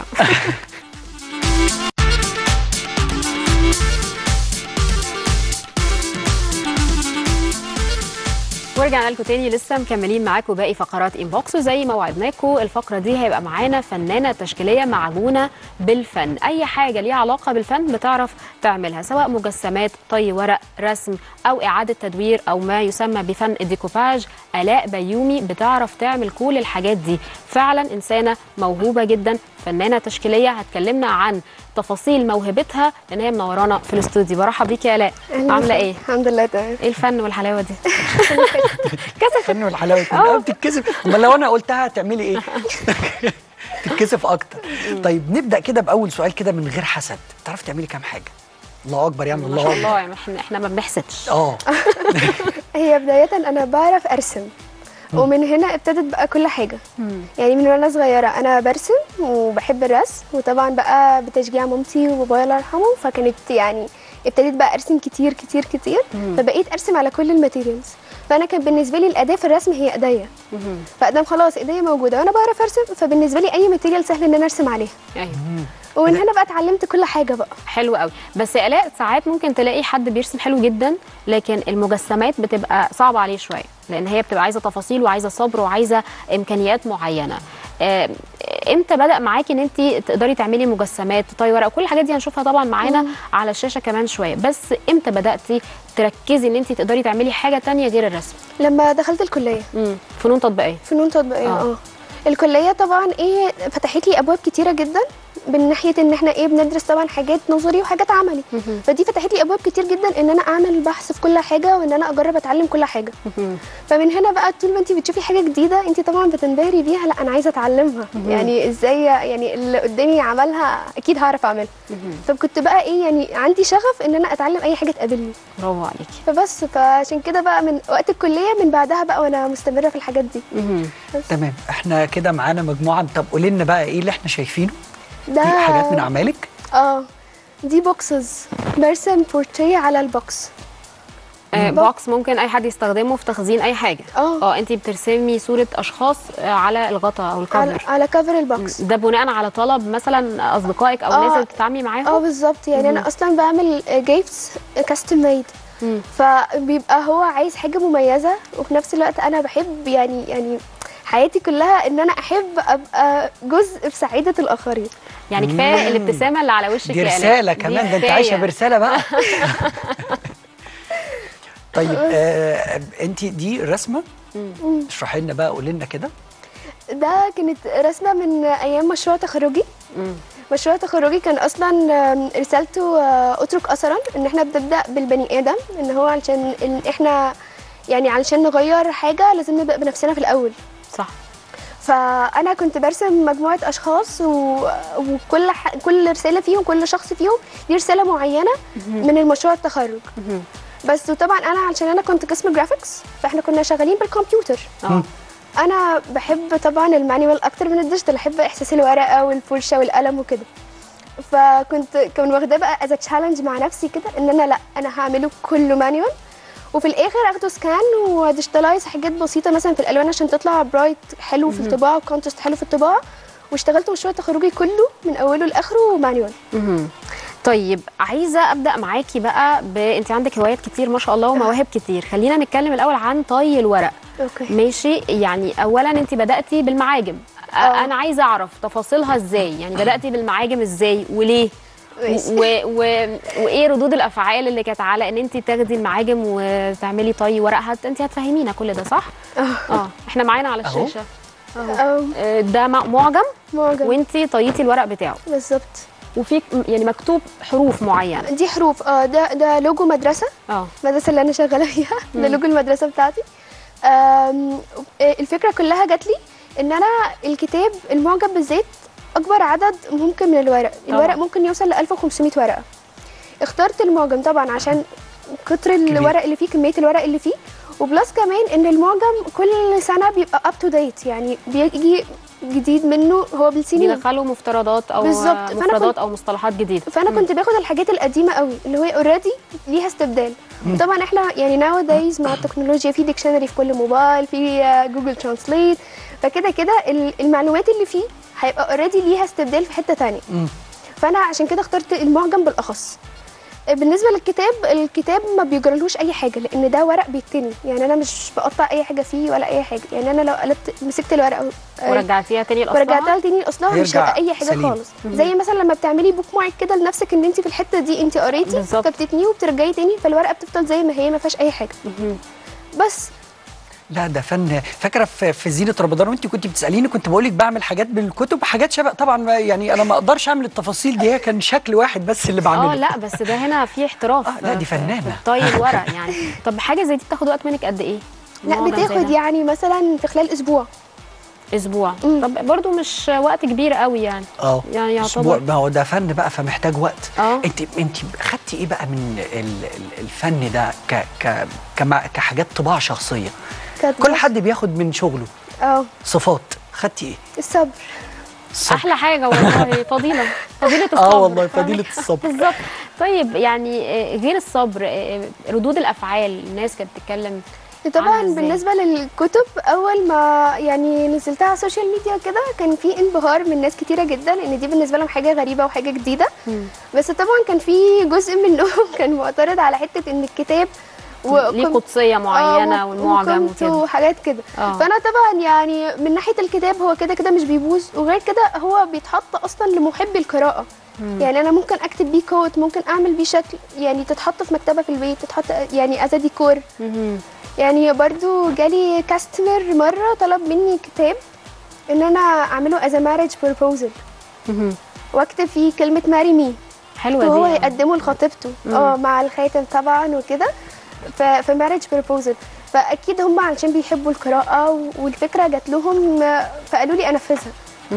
ورجعنا لكم تاني لسه مكملين معاكم باقي فقرات انبوكس وزي ما وعدناكم الفقره دي هيبقى معانا فنانه تشكيليه معجونه بالفن اي حاجه ليها علاقه بالفن بتعرف تعملها سواء مجسمات طي ورق رسم او اعاده تدوير او ما يسمى بفن الديكوباج الاء بيومي بتعرف تعمل كل الحاجات دي فعلا انسانه موهوبه جدا فنانه تشكيليه هتكلمنا عن تفاصيل موهبتها لان هي منورانا في الاستوديو برحب بيكي يا الاء عامله ايه الحمد لله تمام ايه الفن والحلاوه دي الفن والحلاوه كلها بتتكسف امال لو انا قلتها هتعملي ايه تتكسف اكتر طيب نبدا كده باول سؤال كده من غير حسد تعرفي تعملي كام حاجه الله اكبر يعني ما الله شاء اكبر الله يعني احنا احنا ما بنحسدش اه هي بداية أنا بعرف أرسم ومن هنا ابتدت بقى كل حاجة يعني من وانا صغيرة أنا برسم وبحب الرسم وطبعا بقى بتشجيع مامتي وبابايا الله يرحمه فكانت يعني ابتديت بقى أرسم كتير كتير كتير فبقيت أرسم على كل الماتيريالز فأنا كان بالنسبة لي الأداة في الرسم هي إيديا فأدام خلاص إيديا موجودة وأنا بعرف أرسم فبالنسبة لي أي ماتيريال سهل إن أنا أرسم عليها ايوه ومن هنا بقى اتعلمت كل حاجة بقى حلو قوي بس يا الاء ساعات ممكن تلاقي حد بيرسم حلو جدا لكن المجسمات بتبقى صعبه عليه شويه لان هي بتبقى عايزه تفاصيل وعايزه صبر وعايزه امكانيات معينه آه، امتى بدا معاكي ان انت تقدري تعملي مجسمات تطي ورق كل الحاجات دي هنشوفها طبعا معانا على الشاشه كمان شويه بس امتى بداتي تركزي ان انت تقدري تعملي حاجه تانية غير الرسم لما دخلت الكلية امم فنون تطبيقيه فنون تطبيقيه آه. اه الكليه طبعا ايه فتحت لي ابواب كتيره جدا من ناحيه ان احنا ايه بندرس طبعا حاجات نظري وحاجات عملي فدي فتحت لي ابواب كتير جدا ان انا اعمل بحث في كل حاجه وان انا اجرب اتعلم كل حاجه فمن هنا بقى طول ما انت بتشوفي حاجه جديده انت طبعا بتنبهري بيها لا انا عايزه اتعلمها يعني ازاي يعني اللي قدامي عملها اكيد هعرف اعملها فكنت بقى ايه يعني عندي شغف ان انا اتعلم اي حاجه تقابلني برافو عليكي فبس فعشان كده بقى من وقت الكليه من بعدها بقى وانا مستمره في الحاجات دي مهم. تمام احنا كده معانا مجموعه طب قولي لنا بقى ايه اللي احنا شايفينه ده دي حاجات من اعمالك اه دي بوكسز برسم بورتريه على البوكس آه، بوكس ممكن اي حد يستخدمه في تخزين اي حاجه اه. اه انت بترسمي صوره اشخاص آه، على الغطاء او على, الكفر على كفر البوكس ده بناء على طلب مثلا اصدقائك او اه. الناس اللي بتتعاملي اه معاهم بالظبط يعني انا اصلا بعمل جيفتس كاستم ميد مم. فبيبقى هو عايز حاجه مميزه وفي نفس الوقت انا بحب يعني يعني حياتي كلها ان انا احب ابقى جزء في سعاده الاخرين يعني كفايه الابتسامه اللي على وشك دي يا آلاء. رساله دي كمان ده انت كفاية. عايشه برساله بقى طيب آه انت دي رسمه اشرحي لنا بقى قولي لنا كده ده كانت رسمه من ايام مشروع تخرجي مم. مشروع تخرجي كان اصلا آم، رسالته آه، اترك اثرا ان احنا بنبدا بالبني ادم ان هو علشان إن احنا يعني علشان نغير حاجه لازم نبدا بنفسنا في الاول صح فانا كنت برسم مجموعه اشخاص و... وكل ح... كل رساله فيهم كل شخص فيهم دي رساله معينه من المشروع التخرج بس وطبعا انا علشان انا كنت قسم جرافيكس فاحنا كنا شغالين بالكمبيوتر اه انا بحب طبعا المانيوال اكتر من الديجيتال احب احساس الورقه والفرشه والقلم وكده فكنت كنت واخداه بقى از تشالنج مع نفسي كده ان انا لا انا هعمله كله مانيوال وفي الاخر اخده سكان وديجيتالايز حاجات بسيطه مثلا في الالوان عشان تطلع برايت حلو في الطباعه وكونتست حلو في الطباعه واشتغلت مشروع تخرجي كله من اوله لاخره مانيوال مهم. طيب عايزه ابدا معاكي بقى ب... انت عندك هوايات كتير ما شاء الله ومواهب كتير خلينا نتكلم الاول عن طي الورق اوكي ماشي يعني اولا انت بداتي بالمعاجم أ- اه. انا عايزه اعرف تفاصيلها ازاي يعني بداتي بالمعاجم ازاي وليه ماشي. و... و... وايه ردود الافعال اللي كانت على ان انت تاخدي المعاجم وتعملي طي ورق هت... انت هتفهمينا كل ده صح اه احنا معانا على أهو. الشاشه أو آه، ده م- معجم معجم وانت طيتي الورق بتاعه بالظبط وفي يعني مكتوب حروف معينه دي حروف اه ده ده لوجو مدرسه اه المدرسه اللي انا شغاله فيها ده لوجو المدرسه بتاعتي آم، آه، الفكره كلها جات لي ان انا الكتاب المعجم بالذات اكبر عدد ممكن من الورق طبعاً. الورق ممكن يوصل ل 1500 ورقه اخترت المعجم طبعا عشان كتر الورق اللي فيه كميه الورق اللي فيه وبلس كمان ان المعجم كل سنه بيبقى اب تو ديت يعني بيجي جديد منه هو بالسنين بيدخلوا مفترضات او بالظبط. فأنا مفردات كنت- او مصطلحات جديده فانا كنت باخد الحاجات القديمه قوي اللي هو اوريدي ليها استبدال طبعا احنا يعني ناو دايز مع التكنولوجيا في ديكشنري في كل موبايل في جوجل ترانسليت فكده كده ال- المعلومات اللي فيه هيبقى اوريدي ليها استبدال في حته تانية فانا عشان كده اخترت المعجم بالاخص بالنسبه للكتاب الكتاب ما بيجرالهوش اي حاجه لان ده ورق بيتني يعني انا مش بقطع اي حاجه فيه ولا اي حاجه يعني انا لو قلبت مسكت الورقه آه، ورجعتيها تاني لاصلها ورجعتها تاني لاصلها مش هيرجع هيبقى اي حاجه سليم. خالص زي مثلا لما بتعملي بوك مارك كده لنفسك ان انت في الحته دي انت قريتي بالظبط. فبتتنيه وبترجعي تاني فالورقه بتفضل زي ما هي ما فيهاش اي حاجه بس لا ده فن فاكره في, في زينه رمضان وانت كنت بتساليني كنت بقول لك بعمل حاجات بالكتب حاجات شبه طبعا ما- يعني انا ما اقدرش اعمل التفاصيل دي هي كان شكل واحد بس اللي بعمله اه لا بس ده هنا في احتراف آه، لا، دي في- فنانة. في طي الورق يعني طب حاجه زي دي بتاخد وقت منك قد ايه لا معجم زي بتاخد ده؟ يعني مثلا في خلال اسبوع اسبوع مم. طب برضو مش وقت كبير قوي يعني اه يعني اسبوع يعتبر ما هو ده فن بقى فمحتاج وقت اه. انت انت خدتي ايه بقى من ال- ال- الفن ده ك ك كما- كحاجات طباع شخصيه كانت كل بس- حد بياخد من شغله اه صفات خدتي ايه الصبر الصبر. احلى حاجه والله فضيله فضيله الصبر اه والله فضيله الصبر بالظبط طيب يعني آه، غير الصبر آه، ردود الافعال الناس كانت بتتكلم طبعا عنها إزاي؟ بالنسبه للكتب اول ما يعني نزلتها على السوشيال ميديا كده كان في انبهار من ناس كتيره جدا ان دي بالنسبه لهم حاجه غريبه وحاجه جديده بس طبعا كان في جزء منهم كان معترض على حته ان الكتاب ليه وقيم- قدسيه معينه آه، والمعجم وقيمته وكده وحاجات كده آه. فانا طبعا يعني من ناحيه الكتاب هو كده كده مش بيبوظ وغير كده هو بيتحط اصلا لمحبي القراءه يعني انا ممكن اكتب بيه كوت ممكن اعمل بيه شكل يعني تتحط في مكتبه في البيت تتحط يعني از ديكور مهم. يعني برضو جالي كاستمر مره طلب مني كتاب ان انا اعمله از ماريج بروبوزل مهم. واكتب فيه كلمه ماري مي حلوه وهو دي هيقدمه لخطيبته اه مع الخاتم طبعا وكده ف- في ماريج بروبوزل فاكيد هم علشان بيحبوا القراءه و- والفكره جات لهم آه، فقالوا لي انفذها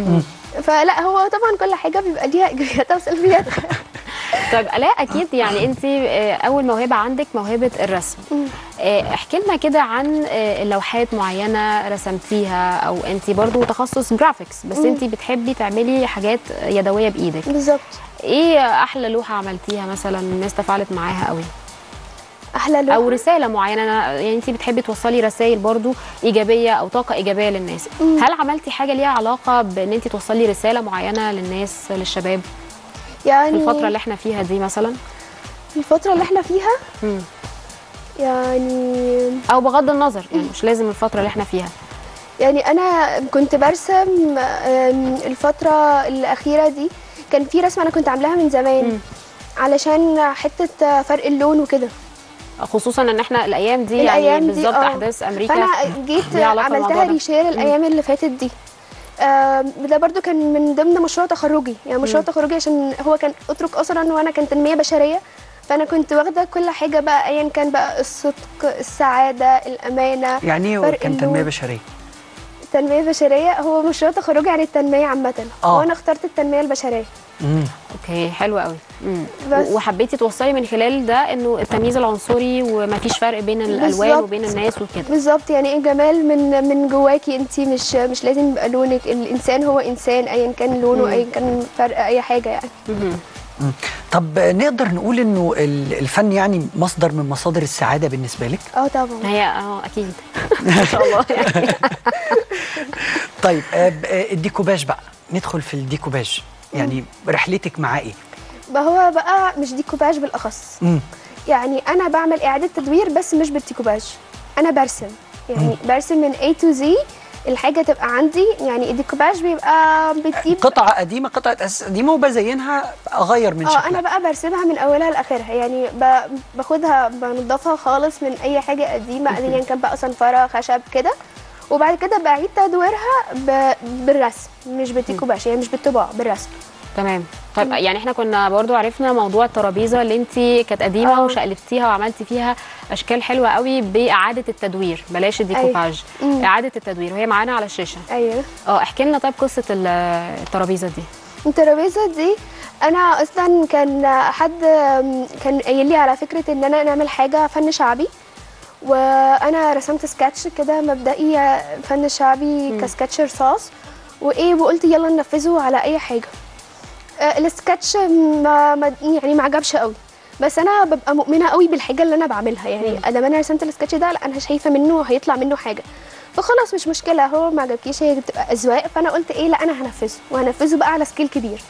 فلا هو طبعا كل حاجه بيبقى ليها ايجابياتها وسلبياتها طيب الاء اكيد يعني انت آه، اول موهبه عندك موهبه الرسم آه، احكي لنا كده عن آه، لوحات معينه رسمتيها او انت برضو تخصص جرافيكس بس انت بتحبي تعملي حاجات يدويه بايدك بالظبط ايه احلى لوحه عملتيها مثلا الناس تفاعلت معاها قوي احلى لوحه او رساله معينه أنا- يعني انت بتحبي توصلي رسائل برضو ايجابيه او طاقه ايجابيه للناس هل عملتي حاجه ليها علاقه بان انت توصلي رساله معينه للناس للشباب في يعني الفتره اللي احنا فيها دي مثلا الفتره اللي احنا فيها مم. يعني او بغض النظر يعني مش لازم الفتره اللي احنا فيها يعني انا كنت برسم آم، الفتره الاخيره دي كان في رسمه انا كنت عاملاها من زمان علشان حته فرق اللون وكده خصوصا ان احنا الايام دي الأيام يعني دي، بالظبط آه. احداث امريكا فانا جيت ليها علاقة بالموضوع عملتها ده. ريشير الايام اللي فاتت دي آم، ده برضو كان من ضمن مشروع تخرجي يعني مشروع تخرجي عشان هو كان اترك اصلا وانا كان تنميه بشريه فانا كنت واخده كل حاجه بقى ايا كان بقى الصدق السعاده الامانه يعني ايه فرق كان تنميه اللون. بشريه التنميه البشريه هو مشروع تخرجي عن التنميه عامه آه. وانا اخترت التنميه البشريه امم اوكي حلو قوي مم. بس. و- وحبيتي توصلي من خلال ده انه التمييز العنصري ومفيش فرق بين الالوان بالظبط. وبين الناس وكده بالظبط يعني الجمال من من جواكي انت مش مش لازم يبقى لونك الانسان هو انسان ايا كان لونه ايا كان فرق اي حاجه يعني مم. طب نقدر نقول انه ال- الفن يعني مصدر من مصادر السعاده بالنسبه لك اه طبعا هي اه اكيد ان شاء الله يعني طيب آه، ب- آه، الديكوباج بقى ندخل في الديكوباج يعني رحلتك معاه ايه ما هو بقى مش ديكوباج بالاخص مم. يعني انا بعمل اعاده تدوير بس مش بالديكوباج انا برسم يعني برسم من A to Z الحاجه تبقى عندي يعني الديكوباج بيبقى بتجيب قطعه قديمه قطعه اساس قديمه وبزينها اغير من اه شكلها انا بقى برسمها من اولها لاخرها يعني ب- باخدها بنضفها خالص من اي حاجه قديمه ايا كان بقى صنفره خشب كده وبعد كده بعيد تدويرها ب... بالرسم مش بالديكوباج يعني مش بالطباع بالرسم تمام طيب يعني احنا كنا برضو عرفنا موضوع الترابيزه اللي انت كانت قديمه آه. وشقلبتيها وعملتي فيها اشكال حلوه قوي باعاده التدوير بلاش الديكوباج مم. اعاده التدوير وهي معانا على الشاشه ايوه اه احكي لنا طيب قصه ال- الترابيزه دي الترابيزه دي انا اصلا كان حد كان قايل لي على فكره ان انا نعمل حاجه فن شعبي وانا رسمت سكتش كده مبدئي فن شعبي كسكتش رصاص وايه وقلت يلا ننفذه على اي حاجه آه، السكتش ما ما- يعني ما عجبش قوي بس انا ببقى مؤمنه قوي بالحاجه اللي انا بعملها يعني ادام انا رسمت السكتش ده لا انا شايفه منه هيطلع منه حاجه فخلاص مش مشكله هو ما عجبكيش هي بتبقى اذواق فانا قلت ايه لا انا هنفذه وهنفذه بقى على سكيل كبير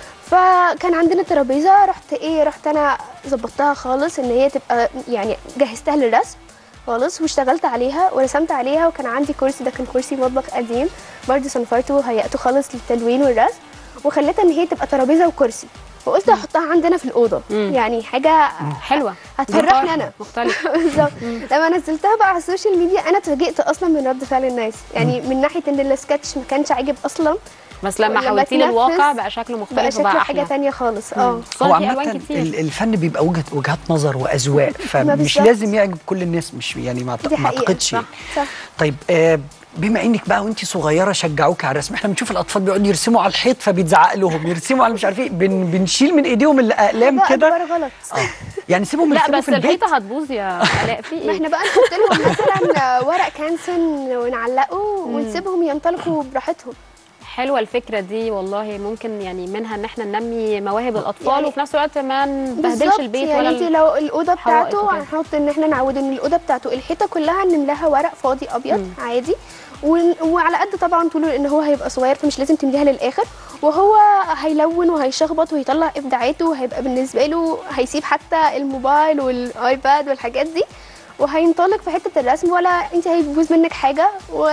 فكان عندنا ترابيزه رحت ايه رحت انا ظبطتها خالص ان هي تبقى يعني جهزتها للرسم خالص واشتغلت عليها ورسمت عليها وكان عندي كرسي ده كان كرسي مطبخ قديم برضه صنفرته وهيأته خالص للتلوين والرسم وخليتها ان هي تبقى ترابيزه وكرسي وقلت احطها عندنا في الاوضه يعني حاجه حلوه هتفرحني انا مختلف بالظبط لما نزلتها بقى على السوشيال ميديا انا اتفاجئت اصلا من رد فعل الناس يعني من ناحيه ان السكتش ما كانش عاجب اصلا بس لما ولما حولتيه تنفذ للواقع بقى شكله بقى مختلف شكله وبقى حاجه احلى تانية خالص اه خصوصاً هو في عامة الوان كتير ال- الفن بيبقى وجهة وجهات نظر واذواق فمش بالظبط. لازم يعجب كل الناس مش يعني ما دي ما حقيقة، اعتقدش صح، صح. طيب آه بما انك بقى وانت صغيره شجعوك على الرسم احنا بنشوف الاطفال بيقعدوا يرسموا على الحيط فبيتزعق لهم يرسموا على مش عارف ايه بن بنشيل من ايديهم الاقلام ده كده أكبر غلط اه يعني سيبهم لا يرسموا بس في البيت الحيطه هتبوظ يا الاء في ما ايه احنا بقى نحط لهم مثلا ورق كانسون ونعلقه ونسيبهم ينطلقوا براحتهم حلوه الفكره دي والله ممكن يعني منها ان احنا ننمي مواهب الاطفال يعني وفي نفس الوقت ما نبهدلش بالظبط، البيت يعني ولا انت ال- لو الاوضه الحوائط بتاعته وكده. هنحط ان احنا نعود ان الاوضه بتاعته الحيطه كلها نملاها ورق فاضي ابيض عادي ون- وعلى قد طبعا طوله لان هو هيبقى صغير فمش لازم تمليها للاخر وهو هيلون وهيشخبط ويطلع ابداعاته وهيبقى بالنسبه له هيسيب حتى الموبايل والايباد والحاجات دي وهينطلق في حته الرسم ولا انت هيبوظ منك حاجه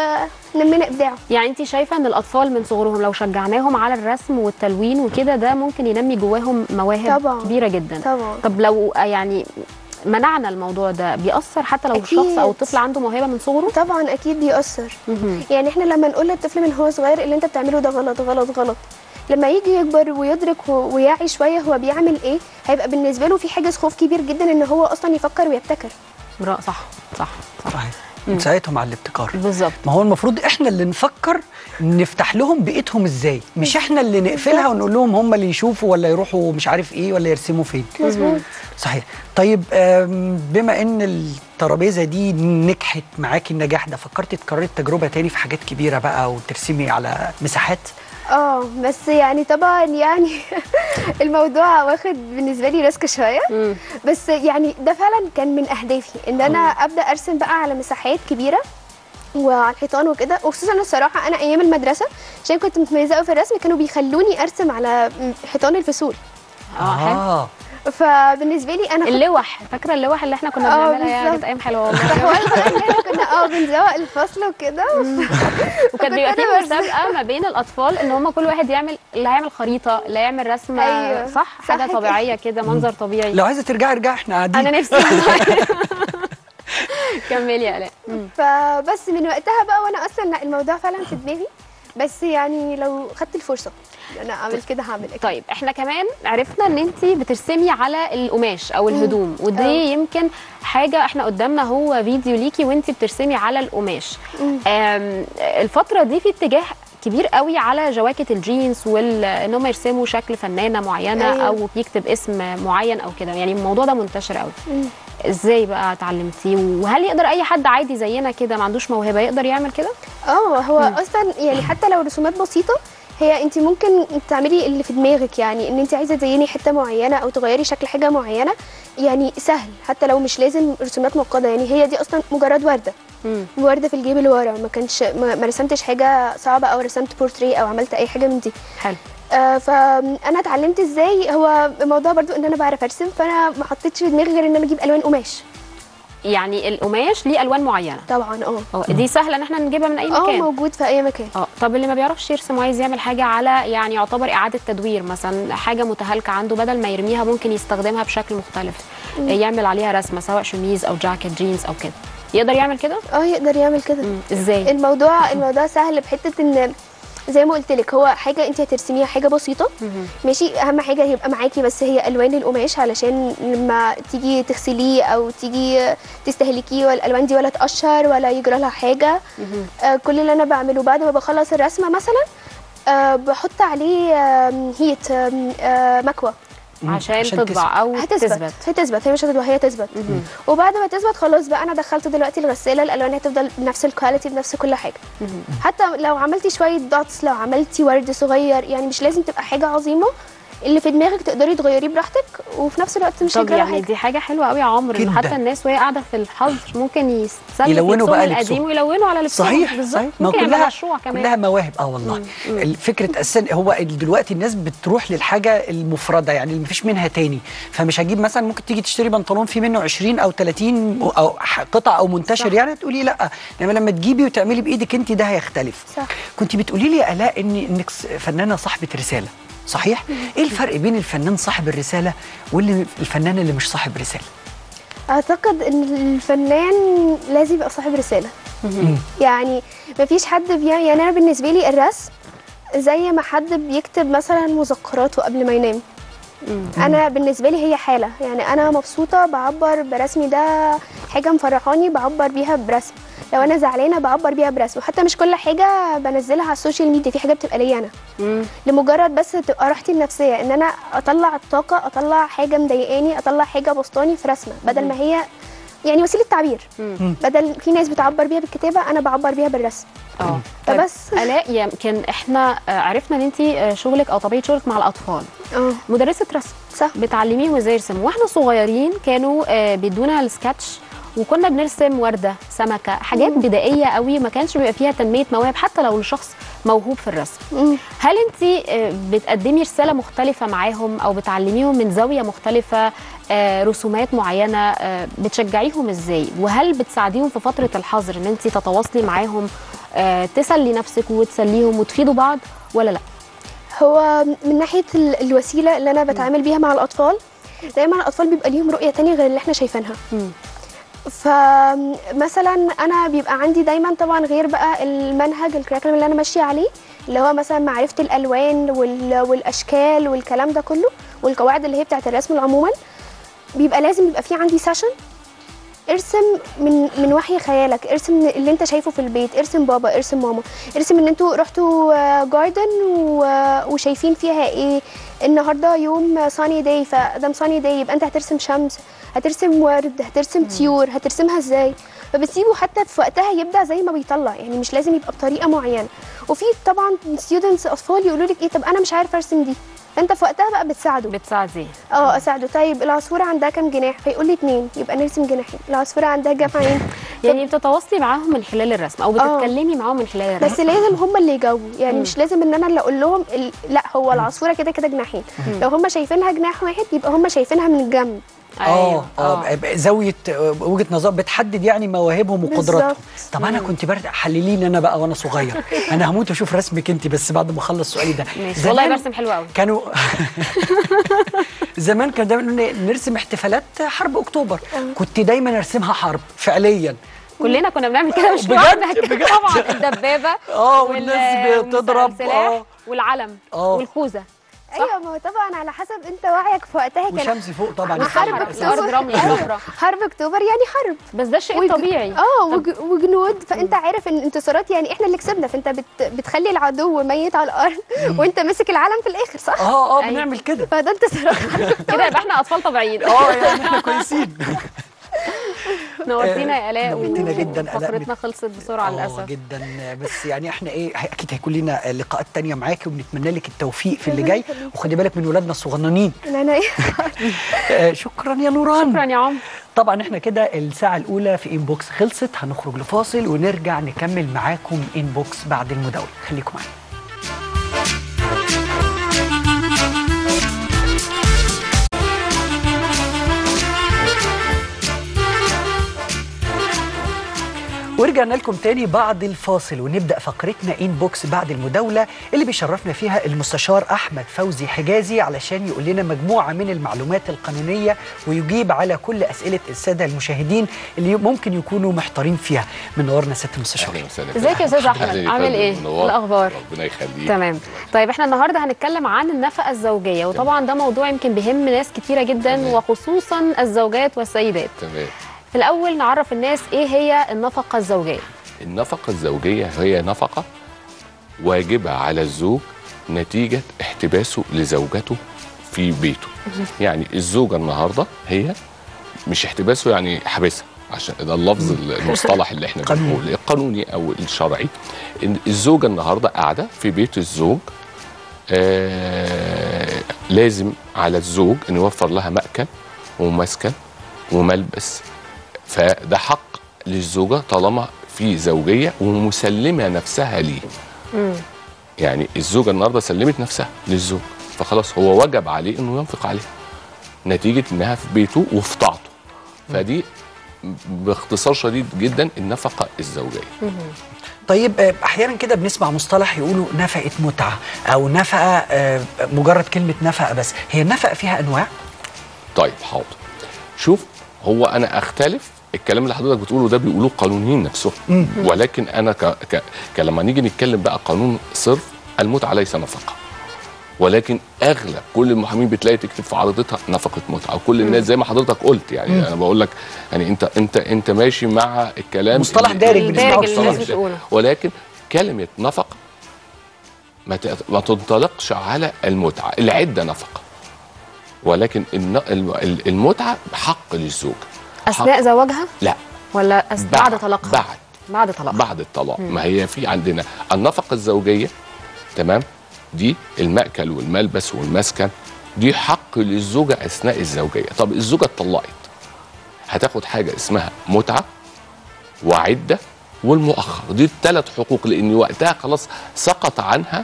ونمينا ابداعه يعني انت شايفه ان الاطفال من صغرهم لو شجعناهم على الرسم والتلوين وكده ده ممكن ينمي جواهم مواهب طبعاً. كبيره جدا طبعا طب لو يعني منعنا الموضوع ده بيأثر حتى لو أكيد. الشخص او الطفل عنده موهبه من صغره طبعا اكيد بيأثر مهم. يعني احنا لما نقول للطفل من هو صغير اللي انت بتعمله ده غلط غلط غلط لما يجي يكبر ويدرك و- ويعي شويه هو بيعمل ايه هيبقى بالنسبه له في حاجز خوف كبير جدا ان هو اصلا يفكر ويبتكر برا- صح صح صح صحيح نساعدهم على الابتكار بالظبط ما هو المفروض احنا اللي نفكر نفتح لهم بيئتهم ازاي مش احنا اللي نقفلها ونقول لهم هم اللي يشوفوا ولا يروحوا مش عارف ايه ولا يرسموا فين مظبوط صحيح طيب آم، بما ان الترابيزه دي نجحت معاكي النجاح ده فكرتي تكرري التجربه تاني في حاجات كبيره بقى وترسمي على مساحات اه بس يعني طبعا يعني الموضوع واخد بالنسبه لي ريسك شويه مم. بس يعني ده فعلا كان من اهدافي ان انا ابدا ارسم بقى على مساحات كبيره وعلى الحيطان وكده وخصوصا الصراحه انا ايام المدرسه عشان كنت متميزه قوي في الرسم كانوا بيخلوني ارسم على حيطان الفصول اه حلو اه فبالنسبه لي انا كنت اللوح فاكره اللوح اللي احنا كنا آه، بنعملها يا بالظبط. كانت ايام حلوه والله فحوار بقى ان احنا كنا اه بنزوق الفصل وكده وكان بيبقى في أنا برسم. مسابقه ما بين الاطفال ان هم كل واحد يعمل اللي هيعمل خريطه اللي هيعمل رسمه أيوة. صح صح حاجه كده. طبيعيه كده منظر طبيعي لو عايزه ترجعي ارجعي احنا قاعدين انا نفسي كملي يا الاء مم. فبس من وقتها بقى وانا اصلا لا، الموضوع فعلا في دماغي بس يعني لو خدت الفرصه ان انا اعمل كده هعمل اكيد طيب احنا كمان عرفنا ان انت بترسمي على القماش او الهدوم ودي آه. يمكن حاجه احنا قدامنا هو فيديو ليكي وانت بترسمي على القماش مم. آم، الفتره دي في اتجاه كبير قوي على جواكت الجينز وال ان هم يرسموا شكل فنانه معينه أيوة. او يكتب اسم معين او كده يعني الموضوع ده منتشر قوي مم. ازاي بقى اتعلمتيه وهل يقدر اي حد عادي زينا كده ما عندوش موهبه يقدر يعمل كده اه هو اصلا يعني حتى لو رسومات بسيطه هي انت ممكن تعملي اللي في دماغك يعني ان انت عايزه تزيني حته معينه او تغيري شكل حاجه معينه يعني سهل حتى لو مش لازم رسومات معقده يعني هي دي اصلا مجرد ورده مم. ورده في الجيب اللي ورا ما كانش ما ما رسمتش حاجه صعبه او رسمت بورتري او عملت اي حاجه من دي حلو آه فانا اتعلمت ازاي هو الموضوع برضو ان انا بعرف ارسم فانا ما حطيتش في دماغي غير ان انا اجيب الوان قماش يعني القماش ليه الوان معينه طبعا اه اه دي سهله ان احنا نجيبها من اي اه مكان موجود في اي مكان اه طب اللي ما بيعرفش يرسم وعايز يعمل حاجه على يعني يعتبر اعاده تدوير مثلا حاجه متهالكه عنده بدل ما يرميها ممكن يستخدمها بشكل مختلف يعمل عليها رسمه سواء شميز او جاكيت جينز او كده يقدر يعمل كده اه يقدر يعمل كده مم. ازاي الموضوع الموضوع سهل بحته ان زي ما قلت لك هو حاجه انت هترسميها حاجه بسيطه ماشي اهم حاجه يبقى معاكي بس هي الوان القماش علشان لما تيجي تغسليه او تيجي تستهلكيه والالوان دي ولا تقشر ولا يجرى لها حاجه آه كل اللي انا بعمله بعد ما بخلص الرسمه مثلا آه بحط عليه آم، هيت آم، آه مكوى مم. عشان, عشان تطبع او هتثبت تثبت هتثبت هي مش هتطبع هي تثبت وبعد ما تثبت خلاص بقى انا دخلت دلوقتي الغساله الالوان هتفضل بنفس الكواليتي بنفس كل حاجه حتى لو عملتي شويه دوتس لو عملتي ورد صغير يعني مش لازم تبقى حاجه عظيمه اللي في دماغك تقدري تغيريه براحتك وفي نفس الوقت مش طب هيجرى يعني حاجه دي حاجه حلوه قوي يا عمرو ان جداً. حتى الناس وهي قاعده في الحظر ممكن يستلموا يلونوا لبسهم بقى القديم لبسهم. ويلونوا على لبسهم صحيح بالظبط صحيح ما ممكن يبقى كلها مشروع كمان كلها مواهب اه والله فكره اساسا هو دلوقتي الناس بتروح للحاجه المفرده يعني اللي مفيش منها تاني فمش هجيب مثلا ممكن تيجي تشتري بنطلون في منه 20 او 30 او ح- قطع او منتشر صح. يعني تقولي لا انما لما تجيبي وتعملي بايدك انت ده هيختلف صح. كنت بتقولي لي يا الاء ان انك س- فنانه صاحبه رساله صحيح ايه الفرق بين الفنان صاحب الرساله واللي الفنان اللي مش صاحب رساله اعتقد ان الفنان لازم يبقى صاحب رساله يعني مفيش حد بيعمل يعني انا بالنسبه لي الرسم زي ما حد بيكتب مثلا مذكراته قبل ما ينام انا بالنسبه لي هي حاله يعني انا مبسوطه بعبر برسمي ده حاجه مفرحاني بعبر بيها برسم لو انا زعلانه بعبر بيها برسم وحتى مش كل حاجه بنزلها على السوشيال ميديا في حاجه بتبقى ليا انا مم. لمجرد بس تبقى راحتي النفسيه ان انا اطلع الطاقه اطلع حاجه مضايقاني اطلع حاجه بسطاني في رسمه بدل ما هي يعني وسيله تعبير مم. بدل في ناس بتعبر بيها بالكتابه انا بعبر بيها بالرسم اه طيب فبس. الاء يمكن احنا آه، عرفنا ان انت شغلك او طبيعه شغلك مع الاطفال اه مدرسه رسم صح بتعلميهم ازاي يرسموا واحنا صغيرين كانوا آه، بيدونا السكتش وكنا بنرسم ورده سمكه حاجات بدائيه قوي ما كانش بيبقى فيها تنميه مواهب حتى لو الشخص موهوب في الرسم مم. هل انت بتقدمي رساله مختلفه معاهم او بتعلميهم من زاويه مختلفه آه، رسومات معينه آه، بتشجعيهم ازاي وهل بتساعديهم في فتره الحظر ان انت تتواصلي معاهم آه، تسلي نفسك وتسليهم وتفيدوا بعض ولا لا هو من ناحيه ال- الوسيله اللي انا بتعامل بيها مع الاطفال دايما الاطفال بيبقى ليهم رؤيه تانية غير اللي احنا شايفينها مم. فمثلا انا بيبقى عندي دايما طبعا غير بقى المنهج الكريكولم اللي انا ماشيه عليه اللي هو مثلا معرفه الالوان وال- والاشكال والكلام ده كله والقواعد اللي هي بتاعت الرسم عموما بيبقى لازم يبقى في عندي سيشن ارسم من من وحي خيالك ارسم اللي انت شايفه في البيت ارسم بابا ارسم ماما ارسم ان انتوا رحتوا جاردن وشايفين فيها ايه النهارده يوم ساني داي فادام ساني داي يبقى انت هترسم شمس هترسم ورد هترسم طيور هترسمها ازاي فبتسيبه حتى في وقتها يبدع زي ما بيطلع يعني مش لازم يبقى بطريقه معينه وفي طبعا ستودنتس اطفال يقولوا لك ايه طب انا مش عارف ارسم دي فانت في وقتها بقى بتساعده بتساعديه اه اساعده طيب العصفوره عندها كام جناح فيقول لي اتنين يبقى نرسم جناحين العصفوره عندها جناحين يعني بتتواصلي معاهم من خلال الرسم او آه. بتتكلمي معاهم من خلال الرسم بس لازم هم اللي يجاوبوا يعني مش لازم ان انا اللي اقول لهم ال... لا هو العصفوره كده كده جناحين لو هم شايفينها جناح واحد يبقى هم شايفينها من الجنب اه اه ب- زاويه آه، وجهه نظر بتحدد يعني مواهبهم وقدراتهم بالظبط. طب انا كنت برد حللي لي انا بقى وانا صغير انا هموت اشوف رسمك انت بس بعد ما اخلص سؤالي ده ماشي والله برسم حلو قوي كانوا زمان كان دايما يقولوا لنا نرسم احتفالات حرب اكتوبر كنت دايما ارسمها حرب فعليا كلنا كنا بنعمل كده مش بجد- لوحدك بجد. طبعا الدبابه اه وال- والناس بتضرب والسلاح اه والعلم آه. والخوذه ايوه ما هو طبعا على حسب انت وعيك في وقتها كان وشمس فوق طبعا وحرب والصحراء، اكتوبر الأرض رملة أيوة. صفرا. حرب اكتوبر يعني حرب بس ده شيء وج- طبيعي اه وج- وجنود فانت عارف ان انتصارات يعني احنا اللي كسبنا فانت بت... بتخلي العدو ميت على الارض وانت ماسك العلم في الاخر صح؟ اه اه أيوة. بنعمل كده فده انتصارات كده يبقى احنا اطفال طبيعيين اه يعني احنا كويسين نورتينا يا الاء نورتينا جدا، آلاء. فقرتنا خلصت بسرعه آه، للاسف جدا بس يعني احنا ايه اكيد هيكون لنا لقاءات تانية معاكي وبنتمنى لك التوفيق في اللي جاي وخدي بالك من ولادنا الصغننين ان انا ايه آه، شكرا يا نوران شكرا يا عمرو طبعا احنا كده الساعة الأولى في إنبوكس خلصت هنخرج لفاصل ونرجع نكمل معاكم إنبوكس بعد المداولة خليكم معانا ورجعنا لكم تاني بعد الفاصل ونبدا فقرتنا انبوكس بعد المداوله اللي بيشرفنا فيها المستشار احمد فوزي حجازي علشان يقول لنا مجموعه من المعلومات القانونيه ويجيب على كل اسئله الساده المشاهدين اللي ممكن يكونوا محتارين فيها منورنا سياده المستشار اهلا وسهلا ازيك يا استاذ احمد أهلاً يا عامل فندم، ايه منور. الاخبار ربنا يخليك تمام طيب احنا النهارده هنتكلم عن النفقه الزوجيه وطبعا ده موضوع يمكن بيهم ناس كتيره جدا تمام. وخصوصا الزوجات والسيدات تمام في الاول نعرف الناس ايه هي النفقه الزوجيه النفقة الزوجية هي نفقة واجبة على الزوج نتيجه احتباسه لزوجته في بيته يعني الزوجه النهارده هي مش احتباسه يعني حبسها عشان ده اللفظ المصطلح اللي احنا قانوني. بنقول القانوني او الشرعي إن الزوجه النهارده قاعده في بيت الزوج آه لازم على الزوج ان يوفر لها مأكل ومسكن وملبس فده حق للزوجه طالما في زوجيه ومسلمه نفسها ليه يعني الزوجه النهارده سلمت نفسها للزوج فخلاص هو وجب عليه انه ينفق عليها نتيجه انها في بيته وفي طاعته فدي باختصار شديد جدا النفقه الزوجيه طيب آه، احيانا كده بنسمع مصطلح يقولوا نفقه متعه او نفقه آه، مجرد كلمه نفقه بس هي النفقه فيها انواع طيب حاضر شوف هو انا اختلف الكلام اللي حضرتك بتقوله ده بيقولوه قانونيين نفسهم ولكن انا ك... ك... ك... لما نيجي نتكلم بقى قانون صرف المتعه ليس نفقه ولكن اغلب كل المحامين بتلاقي تكتب في عرضتها نفقه متعه وكل الناس زي ما حضرتك قلت يعني انا بقول لك يعني انت انت انت ماشي مع الكلام مصطلح اللي- دارج اللي- بنسمعه دارج اللي كتير. الناس بتقوله. ولكن كلمه نفقه ما ت- ما تنطلقش على المتعه العده نفقه ولكن الن- الم- المتعه حق للزوج اثناء زواجها لا ولا أس... بعد طلاقها بعد بعد طلاقها بعد الطلاق ما هي في عندنا النفقه الزوجيه تمام دي المأكل والملبس والمسكن دي حق للزوجه اثناء الزوجيه طب الزوجه اتطلقت هتاخد حاجه اسمها متعه وعده والمؤخر دي الثلاث حقوق لان وقتها خلاص سقط عنها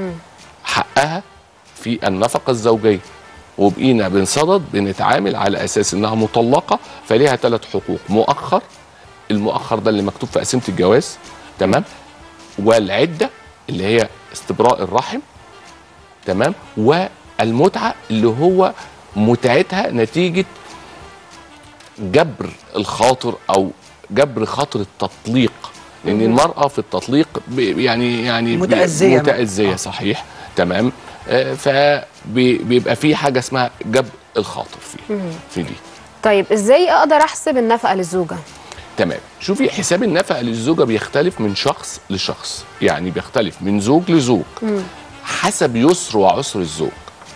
حقها في النفقه الزوجيه وبقينا بنصدد بنتعامل على اساس انها مطلقه فليها ثلاث حقوق مؤخر المؤخر ده اللي مكتوب في قسيمه الجواز تمام والعده اللي هي استبراء الرحم تمام والمتعه اللي هو متعتها نتيجه جبر الخاطر او جبر خاطر التطليق لان المراه في التطليق ب- يعني يعني بي- متأذية. متأذية صحيح تمام آه، فبيبقى في حاجه اسمها جبر الخاطر فيه في دي طيب ازاي اقدر احسب النفقه للزوجه تمام شوفي حساب النفقه للزوجه بيختلف من شخص لشخص يعني بيختلف من زوج لزوج حسب يسر وعسر الزوج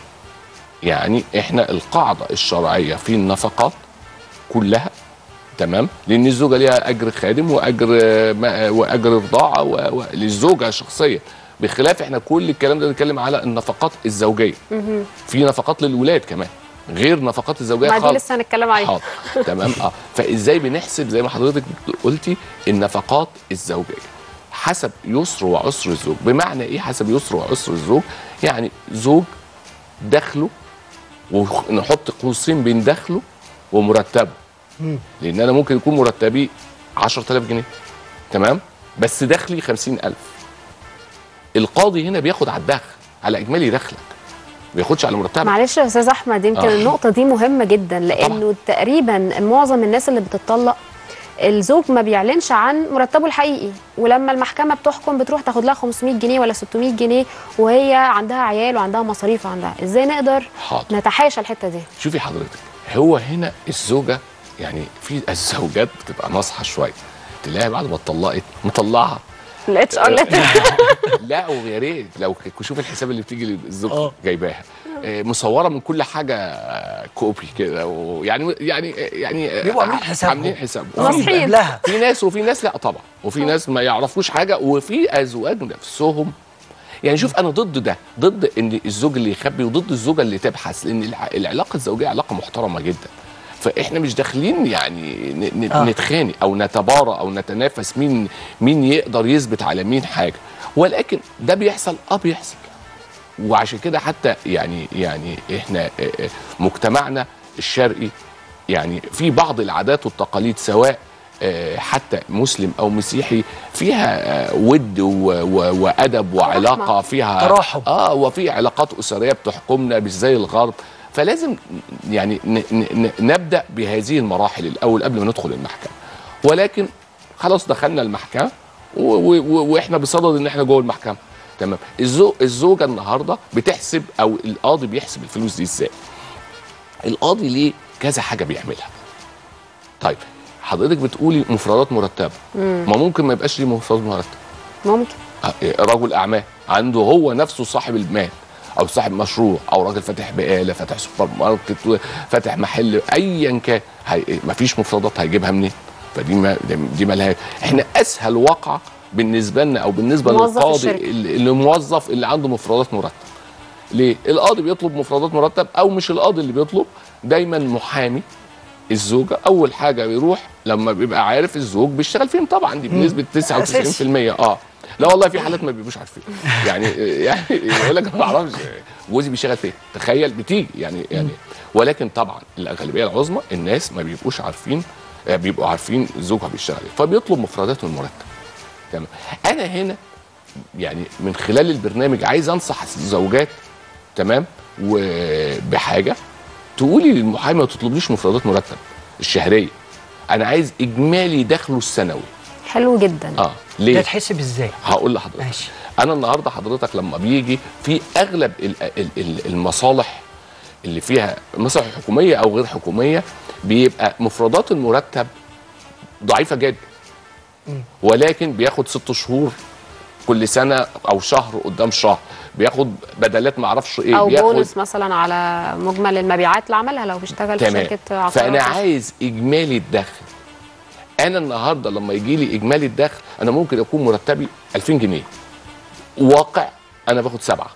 يعني احنا القاعده الشرعيه في النفقات كلها تمام لان الزوجه ليها اجر خادم واجر آه، ما- واجر رضاعه و- و- للزوجه شخصيا بخلاف احنا كل الكلام ده بنتكلم على النفقات الزوجيه في نفقات للولاد كمان غير نفقات الزوجيه ما دي خالص لسه هنتكلم عليها حاضر تمام اه فازاي بنحسب زي ما حضرتك قلتي النفقات الزوجيه حسب يسر وعسر الزوج بمعنى ايه حسب يسر وعسر الزوج يعني زوج دخله ونحط قوسين بين دخله ومرتبه لان انا ممكن يكون مرتبي 10000 جنيه تمام بس دخلي 50000 القاضي هنا بياخد على الدخل على اجمالي دخلك ما بياخدش على مرتبك معلش يا استاذ احمد يمكن آه. النقطه دي مهمه جدا لانه تقريبا معظم الناس اللي بتطلق الزوج ما بيعلنش عن مرتبه الحقيقي ولما المحكمه بتحكم بتروح تاخد لها 500 جنيه ولا 600 جنيه وهي عندها عيال وعندها مصاريف عندها ازاي نقدر حاضر نتحاشى الحته دي شوفي حضرتك هو هنا الزوجه يعني في الزوجات بتبقى ناصحه شويه تلاقيها بعد ما اتطلقت مطلعها الاتش ار لا ويا ريت لو ك- شوف الحساب اللي بتيجي للزوج آه. جايباها آه، مصوره من كل حاجه آه، كوبي كده ويعني يعني يعني آه، بيبقوا عاملين حسابهم. عاملين حسابهم ناصحين. قبلها في ناس وفي ناس لا طبعا وفي ناس ما يعرفوش حاجه وفي ازواج نفسهم يعني شوف انا ضد ده ضد ان الزوج اللي يخبي وضد الزوجه اللي تبحث لان الع- العلاقه الزوجيه علاقه محترمه جدا فاحنا مش داخلين يعني ن- ن- آه. نتخانق او نتبارى او نتنافس مين مين يقدر يثبت على مين حاجه ولكن ده بيحصل اه بيحصل وعشان كده حتى يعني يعني احنا آه، آه، مجتمعنا الشرقي يعني في بعض العادات والتقاليد سواء آه، حتى مسلم او مسيحي فيها آه، ود و- و- وادب وعلاقه فيها تراحم. اه وفي علاقات اسريه بتحكمنا مش زي الغرب فلازم يعني ن- ن- ن- نبدا بهذه المراحل الاول قبل ما ندخل المحكمه ولكن خلاص دخلنا المحكمه و- و- و- واحنا بصدد ان احنا جوه المحكمه تمام الزو الزوجه النهارده بتحسب او القاضي بيحسب الفلوس دي ازاي القاضي ليه كذا حاجه بيعملها طيب حضرتك بتقولي مفردات مرتبه ما ممكن ما يبقاش ليه مفردات مرتبه ممكن آه، رجل اعمال عنده هو نفسه صاحب المال او صاحب مشروع او راجل فاتح بقاله فاتح سوبر ماركت فاتح محل ايا كان هي... مفيش مفردات هيجيبها منين فدي ما دي مالها احنا اسهل واقعه بالنسبه لنا او بالنسبه موظف للقاضي الشركة. اللي اللي موظف اللي عنده مفردات مرتب ليه القاضي بيطلب مفردات مرتب او مش القاضي اللي بيطلب دايما محامي الزوجه اول حاجه بيروح لما بيبقى عارف الزوج بيشتغل فين طبعا دي بنسبه 99% اه لا والله في حالات ما بيبقوش عارفين يعني يعني يقول لك ما اعرفش جوزي بيشتغل فين تخيل بتيجي يعني يعني ولكن طبعا الاغلبيه العظمى الناس ما بيبقوش عارفين آه، بيبقوا عارفين زوجها بيشتغل ايه فبيطلب مفردات من المرتب تمام انا هنا يعني من خلال البرنامج عايز انصح الزوجات تمام وبحاجه تقولي للمحامي ما تطلبليش مفردات مرتب الشهريه انا عايز اجمالي دخله السنوي حلو جدا اه ده ليه تحسب ازاي هقول لحضرتك ماشي. انا النهارده حضرتك لما بيجي في اغلب ال- ال- ال- المصالح اللي فيها مصالح حكوميه او غير حكوميه بيبقى مفردات المرتب ضعيفه جدا ولكن بياخد ست شهور كل سنه او شهر قدام شهر بياخد بدلات ما اعرفش ايه او بياخد بونص مثلا على مجمل المبيعات اللي عملها لو بيشتغل في تمام شركه عقارات فانا مثلاً. عايز اجمالي الدخل انا النهارده لما يجي لي اجمالي الدخل انا ممكن يكون مرتبي 2000 جنيه واقع انا باخد سبعه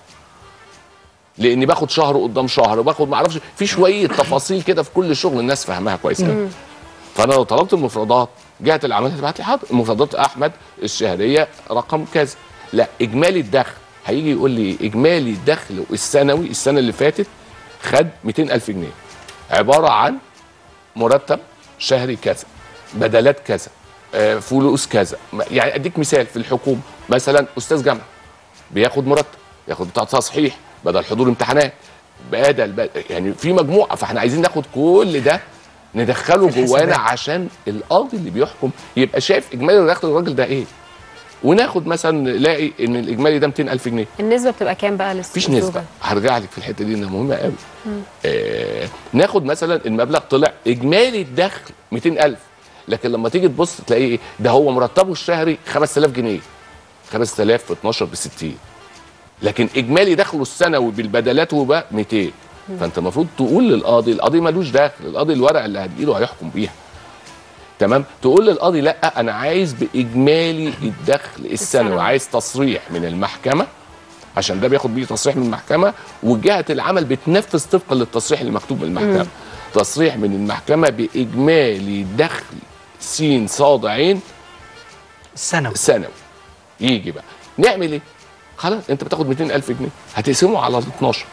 لاني باخد شهر قدام شهر وباخد ما اعرفش في شويه تفاصيل كده في كل شغل الناس فاهمها كويس قوي فانا لو طلبت المفردات جهه العمل هتبعت لي حاضر مفردات احمد الشهريه رقم كذا لا اجمالي الدخل هيجي يقول لي اجمالي الدخل السنوي السنه اللي فاتت خد 200000 جنيه عباره عن مرتب شهري كذا بدلات كذا آه، فلوس كذا م- يعني اديك مثال في الحكومه مثلا استاذ جامعه بياخد مرتب ياخد بتاع تصحيح بدل حضور امتحانات بدل بدل يعني في مجموعه فاحنا عايزين ناخد كل ده ندخله في جوانا الحسابات. عشان القاضي اللي بيحكم يبقى شايف اجمالي دخل الراجل ده ايه وناخد مثلا نلاقي ان الاجمالي ده 200000 جنيه النسبه بتبقى كام بقى للزوجة؟ مفيش نسبه هرجع لك في الحته دي انها مهمه قوي آه ناخد مثلا المبلغ طلع اجمالي الدخل 200000 لكن لما تيجي تبص تلاقي ايه ده هو مرتبه الشهري 5000 جنيه 5000 في 12 ب 60 لكن اجمالي دخله السنوي بالبدلات وبقى 200 فانت المفروض تقول للقاضي القاضي ملوش دخل القاضي الورقه اللي هتجيله هيحكم بيها تمام تقول للقاضي لا انا عايز باجمالي الدخل السنوي السنوي. عايز تصريح من المحكمه عشان ده بياخد بيه تصريح من المحكمه وجهه العمل بتنفذ طبقا للتصريح اللي مكتوب من المحكمه تصريح من المحكمه باجمالي دخل س صاد عين السنوي سنوي يجي بقى نعمل ايه خلاص انت بتاخد 200000 جنيه هتقسمه على ال 12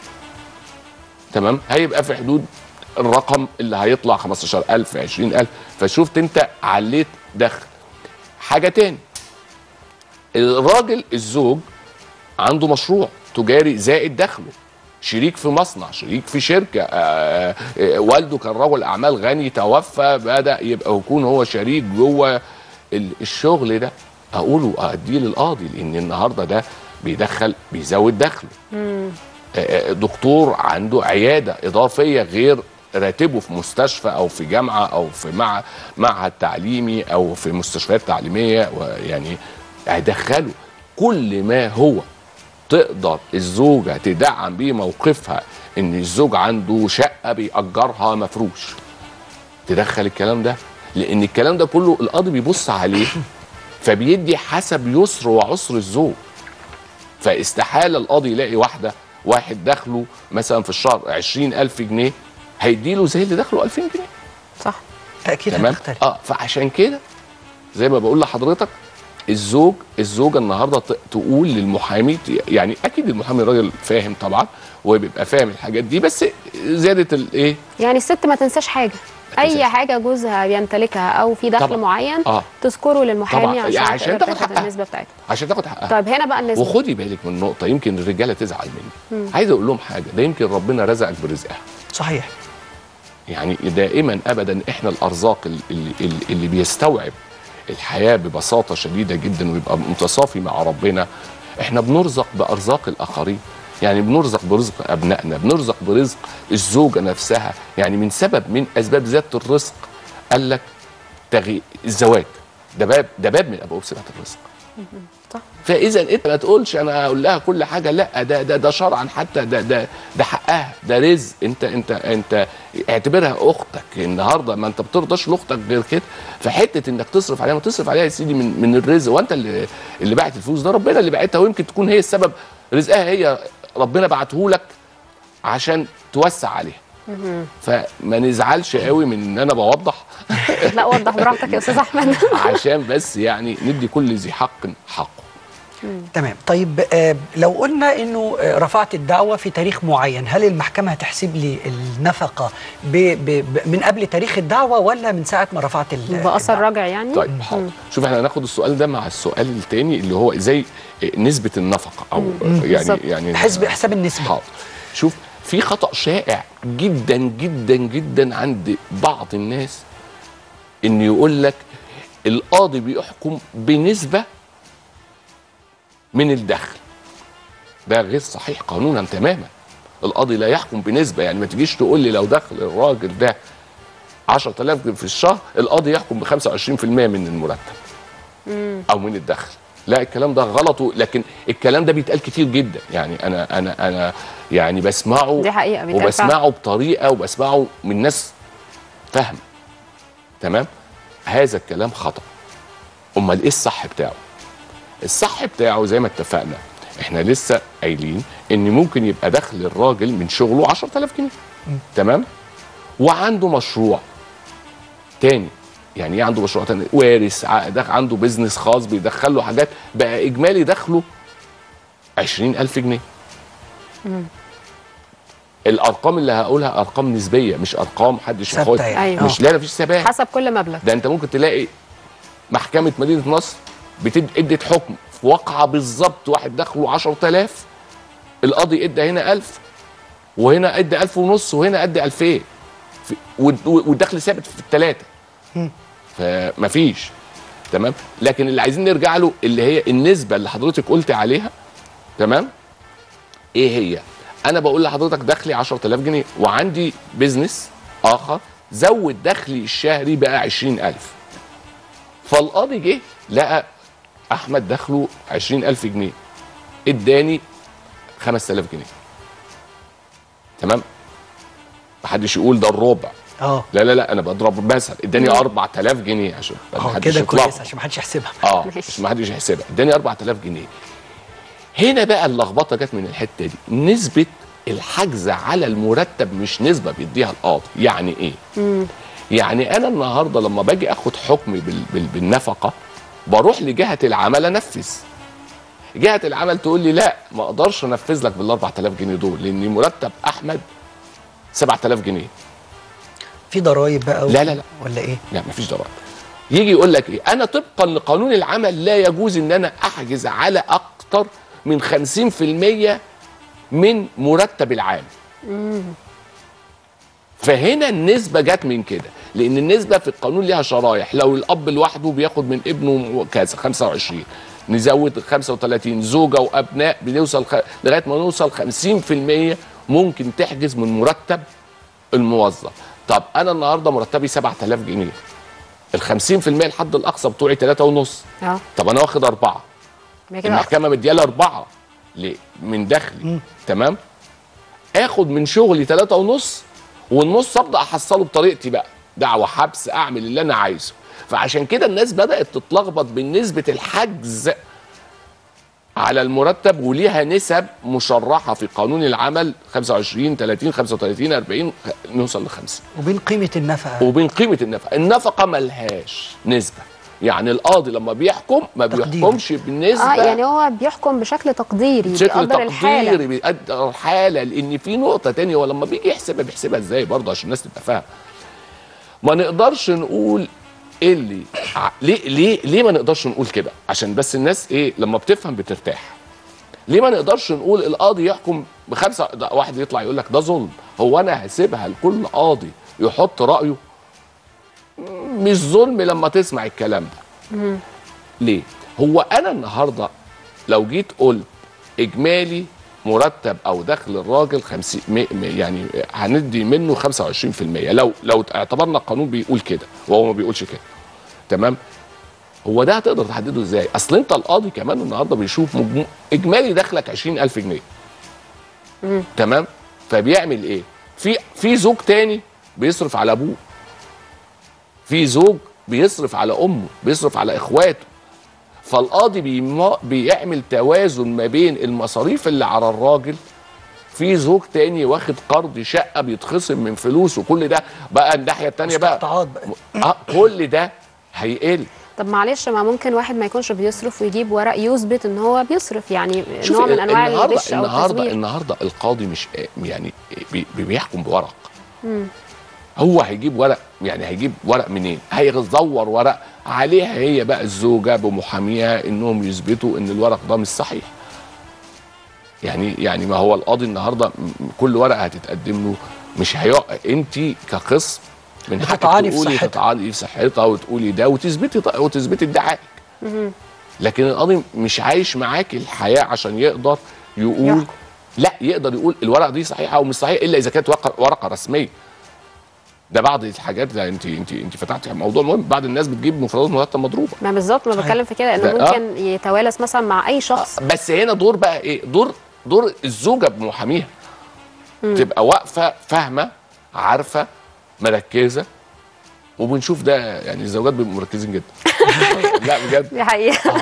تمام هيبقى في حدود الرقم اللي هيطلع 15000 20000 فشفت انت عليت دخل حاجه تاني الراجل الزوج عنده مشروع تجاري زائد دخله شريك في مصنع شريك في شركة آه، آه، والده كان رجل أعمال غني توفى بدأ يبقى يكون هو شريك جوه ال- الشغل ده أقوله أديه للقاضي لأن النهاردة ده بيدخل بيزود دخله آه، آه، دكتور عنده عيادة إضافية غير راتبه في مستشفى أو في جامعة أو في مع معهد تعليمي أو في مستشفيات تعليمية يعني هيدخله كل ما هو تقدر الزوجة تدعم بيه موقفها ان الزوج عنده شقة بيأجرها مفروش تدخل الكلام ده لان الكلام ده كله القاضي بيبص عليه فبيدي حسب يسر وعسر الزوج فاستحالة القاضي يلاقي واحدة واحد دخله مثلا في الشهر 20000 جنيه هيديله زي اللي دخله 2000 جنيه صح تاكيد تمام هتختلف اه فعشان كده زي ما بقول لحضرتك الزوج الزوجه النهارده ت- تقول للمحامي ت- يعني اكيد المحامي راجل فاهم طبعا وبيبقى فاهم الحاجات دي بس زياده الايه يعني الست ما تنساش حاجه اي تنساش. حاجه جوزها بيمتلكها او في دخل طبعا. معين اه تذكره للمحامي طبعا. عشان, يعني عشان تقدر تاخد تاخد حقها. النسبه بتاعتها عشان تاخد حقها طيب هنا بقى النسبه وخدي بالك من نقطه يمكن الرجاله تزعل مني عايز اقول لهم حاجه ده يمكن ربنا رزقك برزقها صحيح يعني دائما ابدا احنا الارزاق اللي, اللي, اللي بيستوعب الحياه ببساطه شديده جدا ويبقى متصافي مع ربنا احنا بنرزق بارزاق الاخرين يعني بنرزق برزق ابنائنا بنرزق برزق الزوجه نفسها يعني من سبب من اسباب زياده الرزق قال لك تغي... الزواج ده باب ده باب من ابواب سمه الرزق صح. فاذا انت ما تقولش انا اقول لها كل حاجه لا ده ده ده شرعا حتى ده ده ده حقها ده رزق انت انت انت اعتبرها اختك النهارده ما انت بترضاش لاختك غير كده فحته انك تصرف عليها ما تصرف عليها يا سيدي من من الرزق وانت اللي اللي باعت الفلوس ده ربنا اللي باعتها ويمكن تكون هي السبب رزقها هي ربنا بعته لك عشان توسع عليها فما نزعلش قوي من ان انا بوضح لا وضح براحتك يا استاذ احمد عشان بس يعني ندي كل ذي حق حقه تمام طيب آه لو قلنا انه آه رفعت الدعوه في تاريخ معين هل المحكمه هتحسب لي النفقه ب ب ب من قبل تاريخ الدعوه ولا من ساعه ما رفعت ال- باثر الدعوة؟ راجع يعني طيب حاضر شوف احنا هناخد السؤال ده مع السؤال التاني اللي هو زي نسبة النفقة أو يعني بالظبط. يعني حسب حساب النسبه حاضر شوف في خطأ شائع جدا جدا جدا عند بعض الناس إن يقول لك القاضي بيحكم بنسبة من الدخل ده غير صحيح قانونا تماما القاضي لا يحكم بنسبة يعني ما تجيش تقول لي لو دخل الراجل ده 10000 في الشهر القاضي يحكم ب 25% من المرتب او من الدخل لا الكلام ده غلط لكن الكلام ده بيتقال كتير جدا يعني انا انا انا يعني بسمعه دي حقيقة بيتقال وبسمعه بطريقه وبسمعه من ناس فاهمه تمام هذا الكلام خطا امال ايه الصح بتاعه الصح بتاعه زي ما اتفقنا احنا لسه قايلين ان ممكن يبقى دخل الراجل من شغله 10000 جنيه تمام وعنده مشروع تاني يعني ايه عنده مشروع تاني وارث ع- دخ- عنده بيزنس خاص بيدخل له حاجات بقى اجمالي دخله 20000 جنيه الارقام اللي هقولها ارقام نسبيه مش ارقام محدش ثابتة ياخدها يعني. أيوة. مش لا مفيش ثبات حسب كل مبلغ ده انت ممكن تلاقي محكمه مدينه نصر بتد ادت حكم في واقعه بالظبط واحد دخله 10000 القاضي ادى هنا 1000 وهنا ادى 1000 ونص وهنا ادى 2000 في- والد- والدخل ثابت في الثلاثه فمفيش تمام لكن اللي عايزين نرجع له اللي هي النسبه اللي حضرتك قلت عليها تمام ايه هي انا بقول لحضرتك دخلي 10000 جنيه وعندي بيزنس اخر زود دخلي الشهري بقى 20000 فالقاضي جه لقى احمد دخله 20000 جنيه اداني 5000 جنيه تمام محدش يقول ده الربع اه لا لا لا انا بضرب مثل اداني 4000 جنيه عشان اه محدش كده يطلعها. كويس عشان ما حدش يحسبها اه ماشي. مش ما حدش يحسبها اداني 4000 جنيه هنا بقى اللخبطه جت من الحته دي نسبه الحجز على المرتب مش نسبه بيديها القاضي يعني ايه يعني انا النهارده لما باجي اخد حكمي بال بال بالنفقه بروح لجهه العمل انفذ جهه العمل تقول لي لا ما اقدرش انفذ لك بال 4000 جنيه دول لان مرتب احمد 7000 جنيه في ضرايب بقى و- لا لا لا. ولا ايه لا مفيش ضرائب يجي يقول لك ايه انا طبقا لقانون العمل لا يجوز ان انا احجز على اكتر من 50% من مرتب العام فهنا النسبة جت من كده لأن النسبة في القانون ليها شرايح لو الأب لوحده بياخد من ابنه كذا 25 نزود 35 زوجة وأبناء بنوصل خ... لغاية ما نوصل 50% ممكن تحجز من مرتب الموظف طب أنا النهاردة مرتبي 7000 جنيه ال 50% الحد الأقصى بتوعي 3 ونص اه طب أنا واخد أربعة ما كده أكتر. المحكمه مديالي اربعه ليه؟ من دخلي تمام اخد من شغلي ثلاثة ونص والنص ابدا احصله بطريقتي بقى دعوه حبس اعمل اللي انا عايزه فعشان كده الناس بدات تتلخبط بالنسبه الحجز على المرتب وليها نسب مشرحه في قانون العمل 25 30 35 40 نوصل ل 50 وبين قيمه النفقه وبين قيمه النفقه النفقه ملهاش نسبه يعني القاضي لما بيحكم ما تقدير. بيحكمش بالنسبه اه يعني هو بيحكم بشكل تقديري بشكل بيقدر الحاله تقديري بيقدر الحاله لان في نقطه تانية هو لما بيجي يحسبها بيحسبها ازاي برضه عشان الناس تبقى فاهمه ما نقدرش نقول إيه اللي ع- ليه ليه ليه ما نقدرش نقول كده عشان بس الناس ايه لما بتفهم بترتاح ليه ما نقدرش نقول القاضي يحكم بخمسه ده واحد يطلع يقول لك ده ظلم هو انا هسيبها لكل قاضي يحط رايه مش ظلم لما تسمع الكلام ده ليه هو انا النهارده لو جيت قلت اجمالي مرتب او دخل الراجل 50 م- م- يعني هندي منه 25% لو لو اعتبرنا القانون بيقول كده وهو ما بيقولش كده تمام هو ده هتقدر تحدده ازاي اصل انت القاضي كمان النهارده بيشوف مجموع اجمالي دخلك 20000 جنيه تمام فبيعمل ايه في في زوج تاني بيصرف على ابوه في زوج بيصرف على امه بيصرف على اخواته فالقاضي بيما بيعمل توازن ما بين المصاريف اللي على الراجل في زوج تاني واخد قرض شقه بيتخصم من فلوسه كل ده بقى الناحيه التانيه بقى مستقطعات بقى اه كل ده هيقل طب معلش ما ممكن واحد ما يكونش بيصرف ويجيب ورق يثبت ان هو بيصرف يعني شوفي نوع من انواع النهارده الغش او النهارده التزوير النهارده القاضي مش يعني بي بيحكم بورق هو هيجيب ورق يعني هيجيب ورق منين؟ هيدور ورق عليها هي بقى الزوجه بمحاميها انهم يثبتوا ان الورق ده مش صحيح. يعني يعني ما هو القاضي النهارده م- كل ورقه هتتقدم له مش هيق... انت كقسم من حقك بتطعني في تقولي صحتها. تطعني في صحتها وتقولي ده وتثبتي ط- وتثبتي ادعائك. لكن القاضي مش عايش معاك الحياه عشان يقدر يقول يحكم. لا يقدر يقول الورقه دي صحيحه او مش صحيحه الا اذا كانت ورقه, ورقة رسميه ده بعض الحاجات ده انت انت انت فتحتي موضوع مهم بعض الناس بتجيب مفردات مرتب مضروبه ما بالظبط ما بتكلم في كده انه لا، آه. ممكن يتوالس مثلا مع اي شخص بس هنا دور بقى ايه دور دور الزوجه بمحاميها تبقى واقفه فاهمه عارفه مركزه وبنشوف ده يعني الزوجات بيبقوا مركزين جدا لا بجد دي حقيقة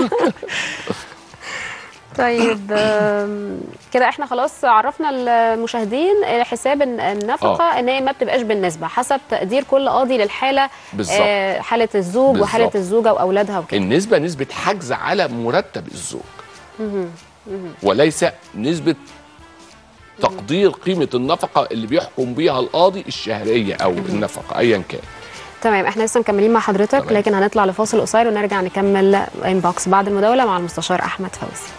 طيب آم، كده احنا خلاص عرفنا المشاهدين حساب الن- النفقة ان هي ما بتبقاش بالنسبة حسب تقدير كل قاضي للحالة بالظبط. آه، حالة الزوج وحالة بالظبط. الزوجة واولادها وكده النسبه نسبه حجز على مرتب الزوج وليس نسبه تقدير قيمه النفقه اللي بيحكم بيها القاضي الشهريه او النفقه ايا كان تمام احنا لسه مكملين مع حضرتك تمام. لكن هنطلع لفاصل قصير ونرجع نكمل انبوكس بعد المداولة مع المستشار احمد فوزي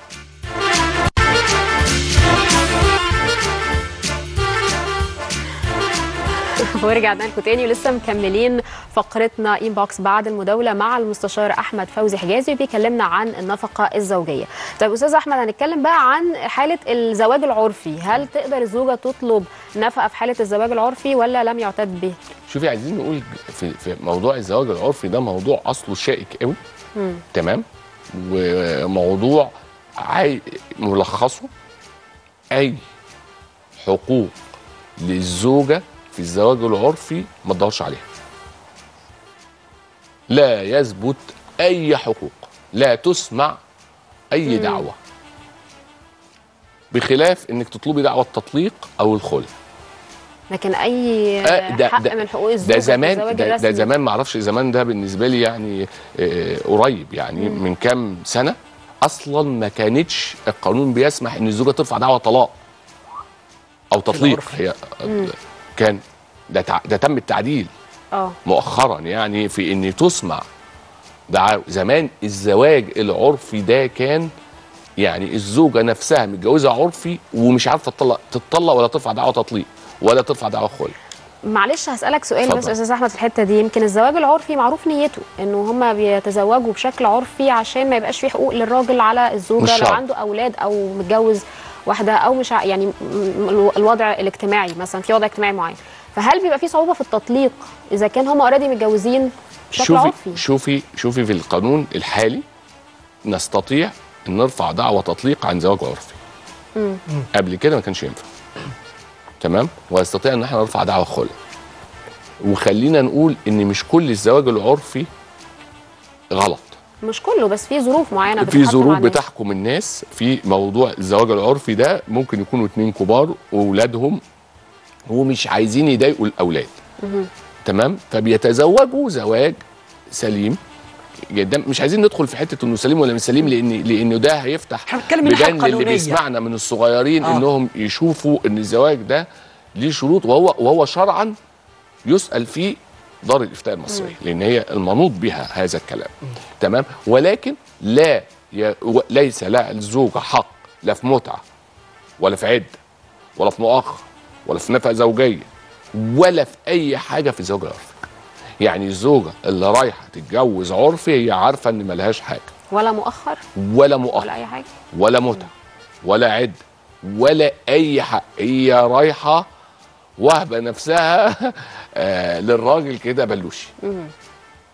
ورجعنا لكم تاني ولسه مكملين فقرتنا انبوكس بعد المداوله مع المستشار احمد فوزي حجازي بيكلمنا عن النفقه الزوجيه. طيب استاذ احمد هنتكلم بقى عن حاله الزواج العرفي، هل تقدر الزوجه تطلب نفقه في حاله الزواج العرفي ولا لم يعتد به؟ شوفي عايزين نقول في, في موضوع الزواج العرفي ده موضوع اصله شائك قوي تمام وموضوع عاي... ملخصه اي حقوق للزوجه في الزواج العرفي ما تدورش عليها لا يثبت اي حقوق لا تسمع اي دعوه بخلاف انك تطلبي دعوه تطليق او الخلع لكن اي آه، ده- حق ده- من حقوق الزوجه ده في زمان الزواج ده, ده الرسمي. زمان ما اعرفش زمان ده بالنسبه لي يعني آه، قريب يعني من كام سنه اصلا ما كانتش القانون بيسمح ان الزوجه ترفع دعوى طلاق او تطليق العرف. هي كان ده تع- ده تم التعديل اه مؤخرا يعني في ان تسمع دعاوى زمان الزواج العرفي ده كان يعني الزوجه نفسها متجوزه عرفي ومش عارفه تطلق تطلق ولا ترفع دعوى تطليق ولا ترفع دعوى خلع معلش هسألك سؤال بس اتفضل. استاذ احمد في الحته دي يمكن الزواج العرفي معروف نيته انه هم بيتزوجوا بشكل عرفي عشان ما يبقاش فيه حقوق للراجل على مش الزوجه لو شرط. عنده اولاد او متجوز واحده او مش ع- يعني م- م- الوضع الاجتماعي مثلا في وضع اجتماعي معين فهل بيبقى في صعوبه في التطليق اذا كان هم اوريدي متجوزين بشكل شوفي عرفي شوفي شوفي في القانون الحالي نستطيع ان نرفع دعوى تطليق عن زواج عرفي قبل كده ما كانش ينفع تمام ونستطيع ان احنا نرفع دعوى خلع وخلينا نقول ان مش كل الزواج العرفي غلط مش كله بس في ظروف معينه في بتتحط ظروف مع الناس. بتحكم الناس في موضوع الزواج العرفي ده ممكن يكونوا اتنين كبار واولادهم ومش عايزين يضايقوا الاولاد تمام فبيتزوجوا زواج سليم جدا مش عايزين ندخل في حته انه سليم ولا مش سليم لان لانه ده هيفتح احنا بنتكلم من الناحية بدن اللي القانونية. بيسمعنا من الصغيرين آه. انهم يشوفوا ان الزواج ده ليه شروط وهو وهو شرعا يسال فيه دار الافتاء المصريه لان هي المنوط بها هذا الكلام تمام ولكن لا ي... و- ليس لا الزوجه حق لا في متعه ولا في عده ولا في مؤخر ولا في نفقه زوجيه ولا في اي حاجه في الزواج العرفي يعني الزوجه اللي رايحه تتجوز عرفي هي عارفه ان ملهاش حاجه ولا مؤخر ولا مؤخر ولا اي حاجه ولا متعة ولا عد ولا أي حق هي رايحة واهبة نفسها آه للراجل كده بلوشي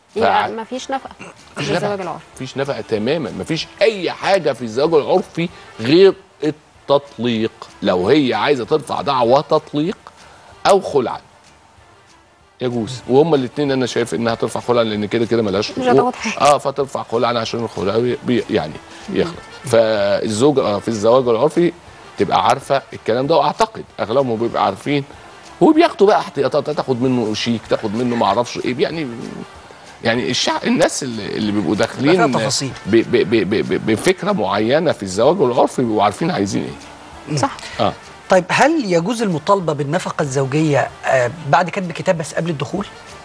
يبقى ما فيش نفقه مفيش في الزواج نفقه العرفي مفيش نفقه تماما مفيش اي حاجه في الزواج العرفي غير التطليق لو هي عايزه ترفع دعوى تطليق او خلعا يجوز وهما الاثنين انا شايف انها ترفع خلعا لان كده كده ملهاش مش حقوق. هتاخد حاجة. اه فترفع خلعا عشان الخلع بي- يعني يخلع فالزوج آه في الزواج العرفي تبقى عارفه الكلام ده واعتقد اغلبهم بيبقى عارفين وبياخدوا بقى احتياطات تاخد منه شيك تاخد منه ما اعرفش ايه يعني يعني الشعب الناس اللي, اللي بيبقوا فيها داخلين تفاصيل. ب- ب- ب- ب- بفكره معينه في الزواج العرفي بيبقوا عارفين عايزين ايه صح اه طيب هل يجوز المطالبه بالنفقه الزوجيه آه، بعد كتب كتاب بس قبل الدخول؟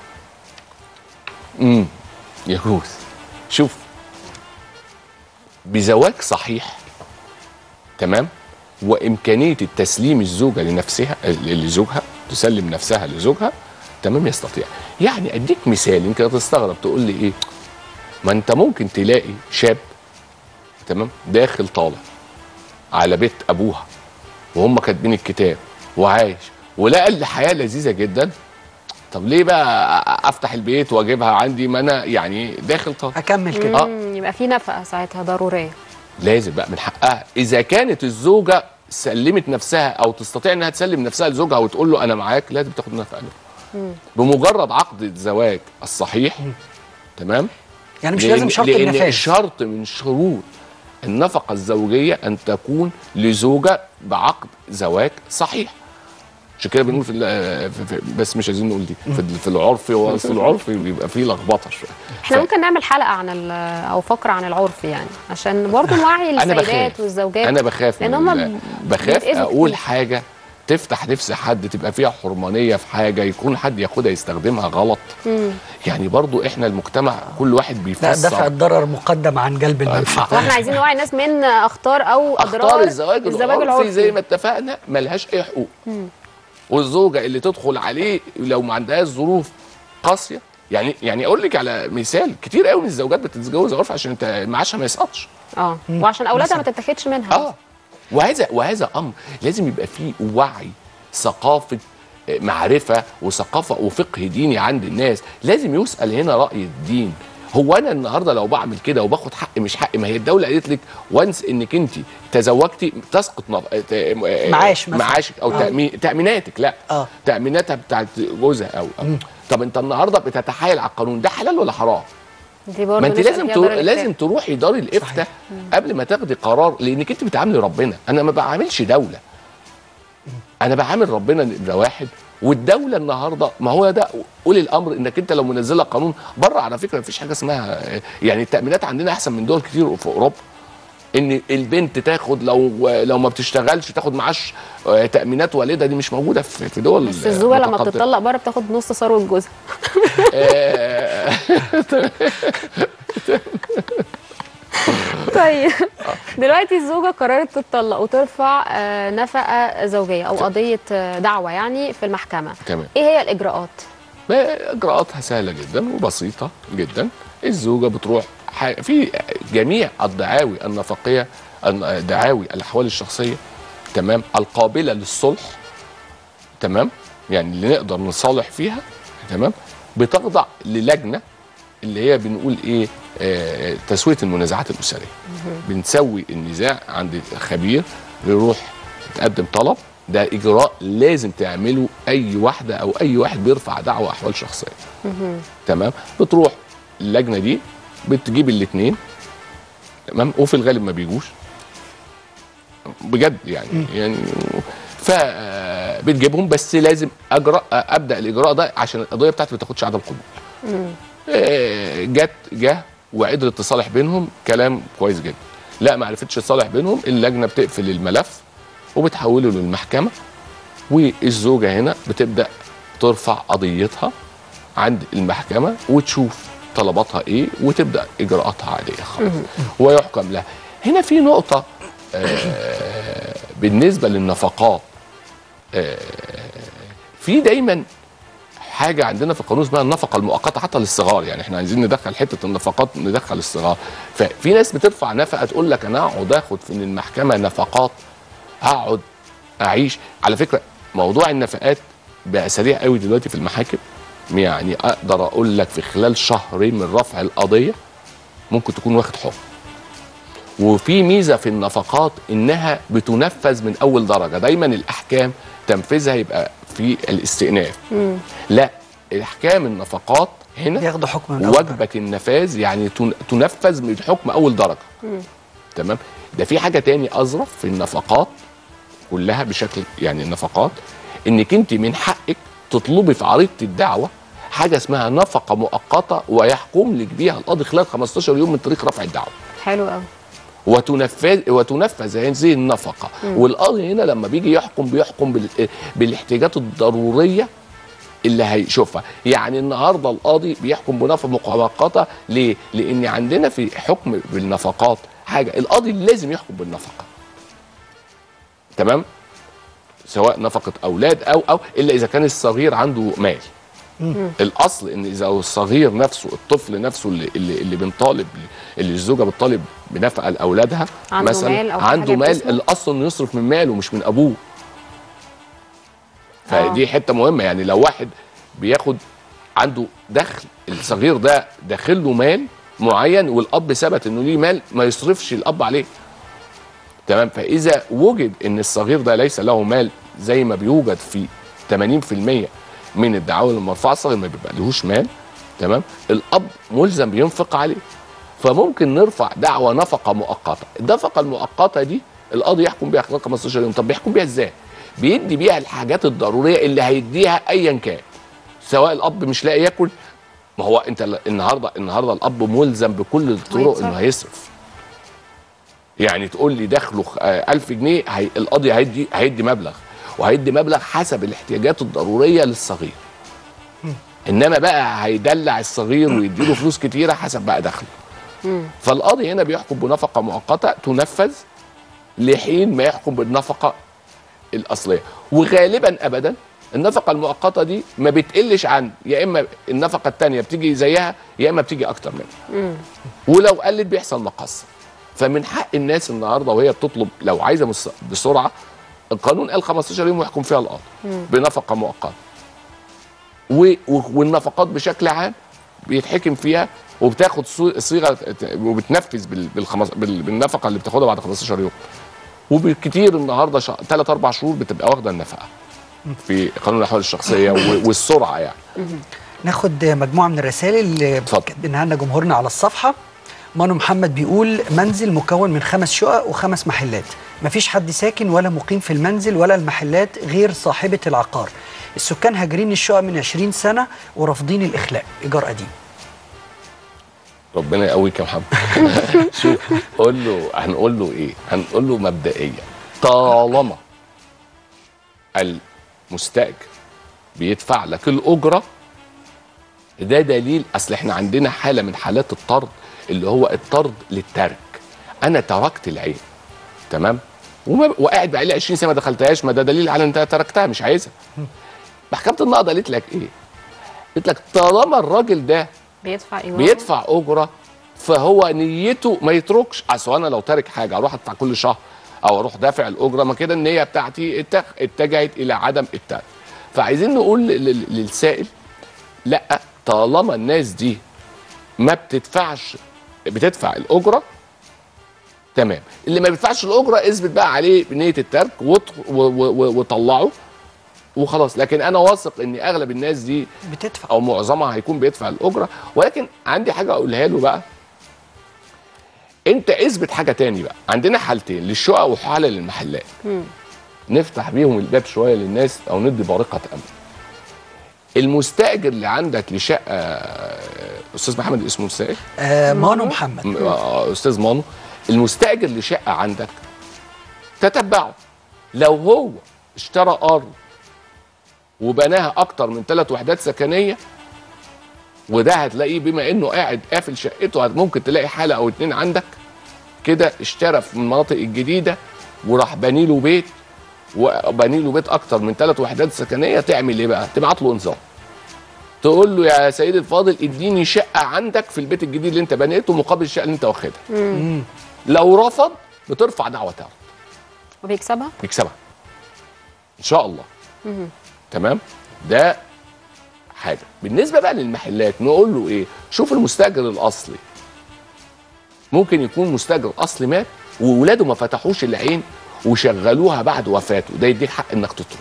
امم يجوز شوف بزواج صحيح تمام وامكانيه التسليم الزوجه لنفسها لزوجها تسلم نفسها لزوجها تمام يستطيع يعني اديك مثال يمكن تستغرب تقول لي ايه ما انت ممكن تلاقي شاب تمام داخل طالع على بيت ابوها وهم كاتبين الكتاب وعايش ولقى الحياه لذيذه جدا طب ليه بقى افتح البيت واجيبها عندي ما انا يعني داخل طالع اكمل كده آه. مم، يبقى في نفقه ساعتها ضروريه لازم بقى من حقها اذا كانت الزوجه سلمت نفسها او تستطيع انها تسلم نفسها لزوجها وتقول له انا معاك لازم تاخد نفقه منه. بمجرد عقد الزواج الصحيح تمام يعني مش لأن- لازم شرط لان النفاذ شرط من شروط النفقه الزوجيه ان تكون لزوجه بعقد زواج صحيح عشان كده بنقول في, ال- في, في بس مش عايزين نقول دي في, ال- في العرف هو في العرف بيبقى فيه لخبطه شويه احنا ف- ممكن نعمل حلقه عن ال- او فقره عن العرف يعني عشان برضه نوعي انا السيدات بخاف والزوجات انا بخاف لان من هم ال- بخاف بيتأذوا اقول كتير. حاجه تفتح نفس حد تبقى فيها حرمانيه في حاجه يكون حد ياخدها يستخدمها غلط يعني برضو احنا المجتمع كل واحد لا بيفسر دفع الضرر مقدم عن جلب المنفعه واحنا عايزين نوعي الناس من اخطار او اضرار اختار الزواج, الزواج العرفي زي ما اتفقنا ملهاش اي حقوق والزوجه اللي تدخل عليه لو ما عندهاش ظروف قاسيه يعني يعني اقول لك على مثال كتير قوي من الزوجات بتتجوز عرف عشان انت معاشها ما يسقطش اه وعشان اولادها ما تتاخدش منها اه وهذا وهذا امر لازم يبقى فيه وعي ثقافه آه، معرفه وثقافه وفقه ديني عند الناس لازم يسال هنا راي الدين هو انا النهارده لو بعمل كده وباخد حق مش حق ما هي الدوله قالت لك وانس انك انت تزوجتي تسقط نف... آه، آه، معاش مثلا. معاشك او آه. تأمين... تاميناتك لا آه. تاميناتها بتاعت جوزها او, أو. طب انت النهارده بتتحايل على القانون ده حلال ولا حرام؟ دي برضه ما انت نسأل لازم فيها ترو... ضرر لازم الإفتاء. تروحي دار الافتاء قبل ما تاخدي قرار لانك انت بتعاملي ربنا انا ما بعاملش دوله انا بعامل ربنا إن ده واحد والدوله النهارده ما هو ده اولي الامر انك انت لو منزله قانون بره على فكره مفيش حاجه اسمها يعني التامينات عندنا احسن من دول كتير في اوروبا ان البنت تاخد لو لو ما بتشتغلش تاخد معاش آه، تامينات والدها دي مش موجوده في في دول بس الزوجه لما متقدمة. بتطلق بره بتاخد نص ثروه جوزها آه، طيب دلوقتي الزوجه قررت تطلق وترفع آه، نفقه زوجيه او قضيه آه، دعوه يعني في المحكمه تمام. ايه هي الاجراءات ما اجراءاتها سهله جدا وبسيطه جدا الزوجه بتروح ح- في جميع الدعاوي النفقيه الن- دعاوي الاحوال الشخصيه تمام القابله للصلح تمام يعني اللي نقدر نصالح فيها تمام بتخضع للجنه اللي هي بنقول ايه آه تسويه المنازعات الاسريه بنسوي النزاع عند خبير يروح يتقدم طلب ده اجراء لازم تعمله اي واحده او اي واحد بيرفع دعوى احوال شخصيه تمام بتروح اللجنه دي بتجيب الاثنين تمام وفي الغالب ما بيجوش بجد يعني يعني فبتجيبهم بس لازم اجرا ابدا الاجراء ده عشان القضيه بتاعتي ما تاخدش عدم قبول آه، جت جه وقدرت تصالح بينهم كلام كويس جدا لا ما عرفتش تصالح بينهم اللجنه بتقفل الملف وبتحوله للمحكمه والزوجه هنا بتبدا ترفع قضيتها عند المحكمه وتشوف طلباتها ايه وتبدا اجراءاتها عاديه خالص ويحكم لها هنا في نقطه آه بالنسبه للنفقات آه في دايما حاجه عندنا في القانون اسمها النفقه المؤقته حتى للصغار يعني احنا عايزين ندخل حته النفقات ندخل الصغار ففي ناس بترفع نفقه تقول لك انا اقعد اخد من المحكمه نفقات اقعد اعيش على فكره موضوع النفقات بقى سريع قوي دلوقتي في المحاكم يعني اقدر اقول لك في خلال شهرين من رفع القضيه ممكن تكون واخد حكم وفي ميزه في النفقات انها بتنفذ من اول درجه دايما الاحكام تنفيذها يبقى في الاستئناف لا احكام النفقات هنا بياخدوا حكم من أول واجبك النفاذ يعني تن- تنفذ من حكم اول درجه تمام ده في حاجه تاني اظرف في النفقات كلها بشكل يعني النفقات انك انت من حقك تطلبي في عريضه الدعوه حاجه اسمها نفقه مؤقته ويحكم لك بيها القاضي خلال 15 يوم من تاريخ رفع الدعوه حلو قوي وتنفذ وتنفذ هذه النفقه والقاضي هنا لما بيجي يحكم بيحكم بال... بالاحتياجات الضروريه اللي هيشوفها يعني النهارده القاضي بيحكم بنفقه مؤقته ليه لان عندنا في حكم بالنفقات حاجه القاضي لازم يحكم بالنفقه تمام سواء نفقه اولاد او او الا اذا كان الصغير عنده مال الاصل ان اذا الصغير نفسه الطفل نفسه اللي اللي, اللي بنطالب اللي الزوجه بتطالب بنفقه لاولادها عنده مثلا مال أو في عنده حاجة مال باسمه؟ الاصل انه يصرف من ماله مش من ابوه فدي حته مهمه يعني لو واحد بياخد عنده دخل الصغير ده داخل له مال معين والاب ثبت انه ليه مال ما يصرفش الاب عليه تمام فاذا وجد ان الصغير ده ليس له مال زي ما بيوجد في 80% من الدعاوى المرفوعه الصغير ما بيبقى لهوش مال تمام الاب ملزم بينفق عليه فممكن نرفع دعوى نفقه مؤقته النفقه المؤقته دي القاضي يحكم بيها خلال 15 يوم طب بيحكم بيها ازاي بيدي بيها الحاجات الضروريه اللي هيديها ايا كان سواء الاب مش لاقي ياكل ما هو انت ال- النهارده النهارده الاب ملزم بكل الطرق هيتصرف. انه هيصرف يعني تقول لي دخله خ- آه، 1000 جنيه هي القاضي هيدي هيدي مبلغ وهيدي مبلغ حسب الاحتياجات الضروريه للصغير انما بقى هيدلع الصغير ويديله فلوس كتيره حسب بقى دخله فالقاضي هنا بيحكم بنفقه مؤقته تنفذ لحين ما يحكم بالنفقه الاصليه وغالبا ابدا النفقه المؤقته دي ما بتقلش عن يا اما النفقه الثانيه بتيجي زيها يا اما بتيجي اكتر منها ولو قلت بيحصل مقص فمن حق الناس النهارده وهي بتطلب لو عايزه مس- بسرعه القانون قال 15 يوم يحكم فيها القاضي بنفقه مؤقته و- و- والنفقات بشكل عام بيتحكم فيها وبتاخد صو- صيغه وبتنفذ بال- بالخمس بال- بالنفقه اللي بتاخدها بعد 15 يوم وبالكتير النهارده ثلاث اربع شهور بتبقى واخده النفقه في قانون الاحوال الشخصيه و- والسرعه يعني ناخد مجموعه من الرسائل اللي اتفضل. كاتبينها لنا جمهورنا على الصفحه مانو محمد بيقول منزل مكون من خمس شقق وخمس محلات مفيش حد ساكن ولا مقيم في المنزل ولا المحلات غير صاحبة العقار السكان هاجرين الشقق من 20 سنة ورافضين الإخلاء إيجار قديم ربنا يقويك يا محمد شوف قول له هنقول له ايه هنقول له مبدئيا طالما المستاجر بيدفع لك الاجره ده دليل اصل احنا عندنا حاله من حالات الطرد اللي هو الطرد للترك انا تركت العين تمام وما وقاعد بقالي 20 سنه ما دخلتهاش ما ده دليل على ان انت تركتها مش عايزها محكمه النقض قالت لك ايه قالت لك طالما الراجل ده بيدفع ايوه بيدفع اجره فهو نيته ما يتركش اصل انا لو تارك حاجه اروح ادفع كل شهر او اروح دافع الاجره ما كده النيه بتاعتي اتخ- اتجهت الى عدم الترك فعايزين نقول لل- لل- للسائل لا طالما الناس دي ما بتدفعش بتدفع الاجره تمام اللي ما بيدفعش الاجره اثبت بقى عليه بنيه الترك وط- و- و- و- وطلعه وخلاص لكن انا واثق ان اغلب الناس دي بتدفع او معظمها هيكون بيدفع الاجره ولكن عندي حاجه اقولها له بقى انت اثبت حاجه تاني بقى عندنا حالتين للشقق وحاله للمحلات نفتح بيهم الباب شويه للناس او ندي بارقه امل المستاجر اللي عندك لشقه استاذ محمد اسمه السائل آه مانو محمد م- آه، استاذ مانو المستاجر لشقه عندك تتبعه لو هو اشترى ارض وبناها اكتر من ثلاث وحدات سكنيه وده هتلاقيه بما انه قاعد قافل شقته هت- ممكن تلاقي حاله او اتنين عندك كده اشترى في المناطق الجديده وراح بني له بيت وبني له بيت اكتر من ثلاث وحدات سكنيه تعمل ايه بقى؟ تبعت له انذار تقول له يا سيدي الفاضل اديني شقه عندك في البيت الجديد اللي انت بنيته مقابل الشقه اللي انت واخدها لو رفض بترفع دعوه تعرض وبيكسبها يكسبها ان شاء الله تمام ده حاجه بالنسبه بقى للمحلات نقول له ايه شوف المستاجر الاصلي ممكن يكون مستاجر اصلي مات وولاده ما فتحوش العين وشغلوها بعد وفاته ده يديك حق انك تطرد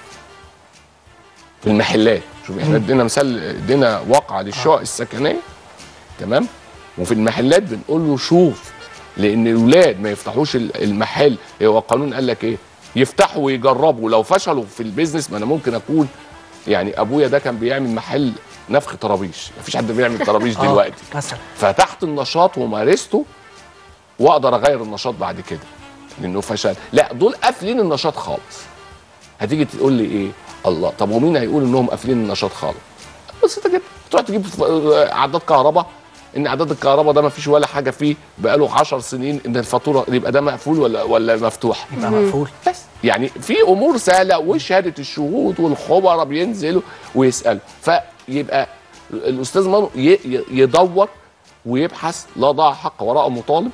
في المحلات شوف احنا ادينا مثال ادينا واقعه للشقق السكنيه تمام وفي المحلات بنقول له شوف لان الاولاد ما يفتحوش ال- المحل هو القانون قال لك ايه يفتحوا ويجربوا لو فشلوا في البيزنس ما انا ممكن اكون يعني ابويا ده كان بيعمل محل نفخ طرابيش مفيش حد بيعمل طرابيش آه، دلوقتي مثلا فتحت النشاط ومارسته واقدر اغير النشاط بعد كده لانه فشل لا دول قافلين النشاط خالص هتيجي تقول لي ايه الله طب ومين هيقول انهم قافلين النشاط خالص بسيطه جدا تروح تجيب ف- عداد كهرباء ان عداد الكهرباء ده ما فيش ولا حاجه فيه بقاله 10 سنين ان الفاتوره يبقى ده مقفول ولا ولا مفتوح يبقى مقفول بس يعني في امور سهله وشهاده الشهود والخبراء بينزلوا ويسالوا فيبقى الاستاذ مانو ي- ي- يدور ويبحث لا ضاع حق وراء مطالب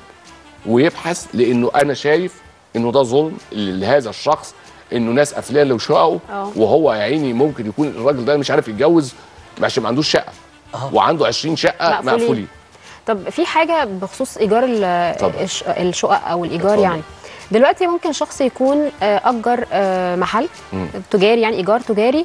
ويبحث لانه انا شايف انه ده ظلم لهذا الشخص انه ناس قافلين له شققه آه. وهو يا عيني ممكن يكون الراجل ده مش عارف يتجوز عشان ما عندوش شقه آه. وعنده 20 شقه مقفولين. مقفولين طب في حاجه بخصوص ايجار ال- اتفضل. الش- الشقق او الايجار اتفضل. يعني دلوقتي ممكن شخص يكون آه، اجر آه، محل مم. تجاري يعني ايجار تجاري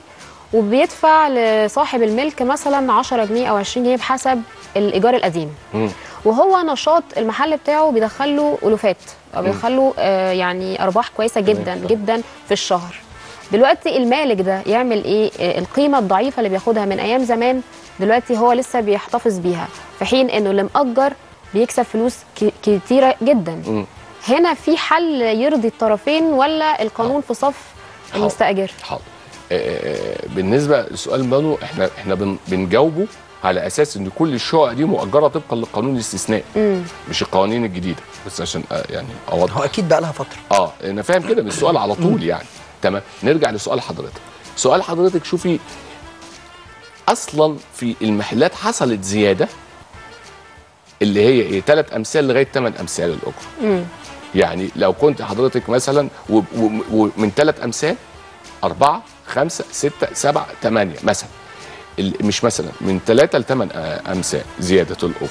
وبيدفع لصاحب الملك مثلا 10 جنيه او 20 جنيه بحسب الايجار القديم مم. وهو نشاط المحل بتاعه بيدخل له الوفات او بيدخل له آه، يعني ارباح كويسه جدا تمام. جدا في الشهر دلوقتي المالك ده يعمل ايه آه، القيمه الضعيفه اللي بياخدها من ايام زمان دلوقتي هو لسه بيحتفظ بيها في حين انه اللي مأجر بيكسب فلوس ك- كتيره جدا مم. هنا في حل يرضي الطرفين ولا القانون في صف المستاجر حاضر آه، آه، بالنسبه لسؤال بانو احنا احنا بن- بنجاوبه على اساس ان كل الشقق دي مؤجره طبقا للقانون الاستثنائي امم مش القوانين الجديده بس عشان آه، يعني اوضح هو اكيد بقى لها فتره اه انا فاهم كده من السؤال على طول يعني تمام نرجع لسؤال حضرتك سؤال حضرتك شوفي اصلا في المحلات حصلت زياده اللي هي ايه ثلاث امثال لغايه ثمان امثال الاجره امم يعني لو كنت حضرتك مثلا و- و- ومن ثلاث امثال أربعة خمسة ستة سبعة ثمانية مثلا ال- مش مثلا من ثلاثة لثمان آه، أمثال زيادة الأجرة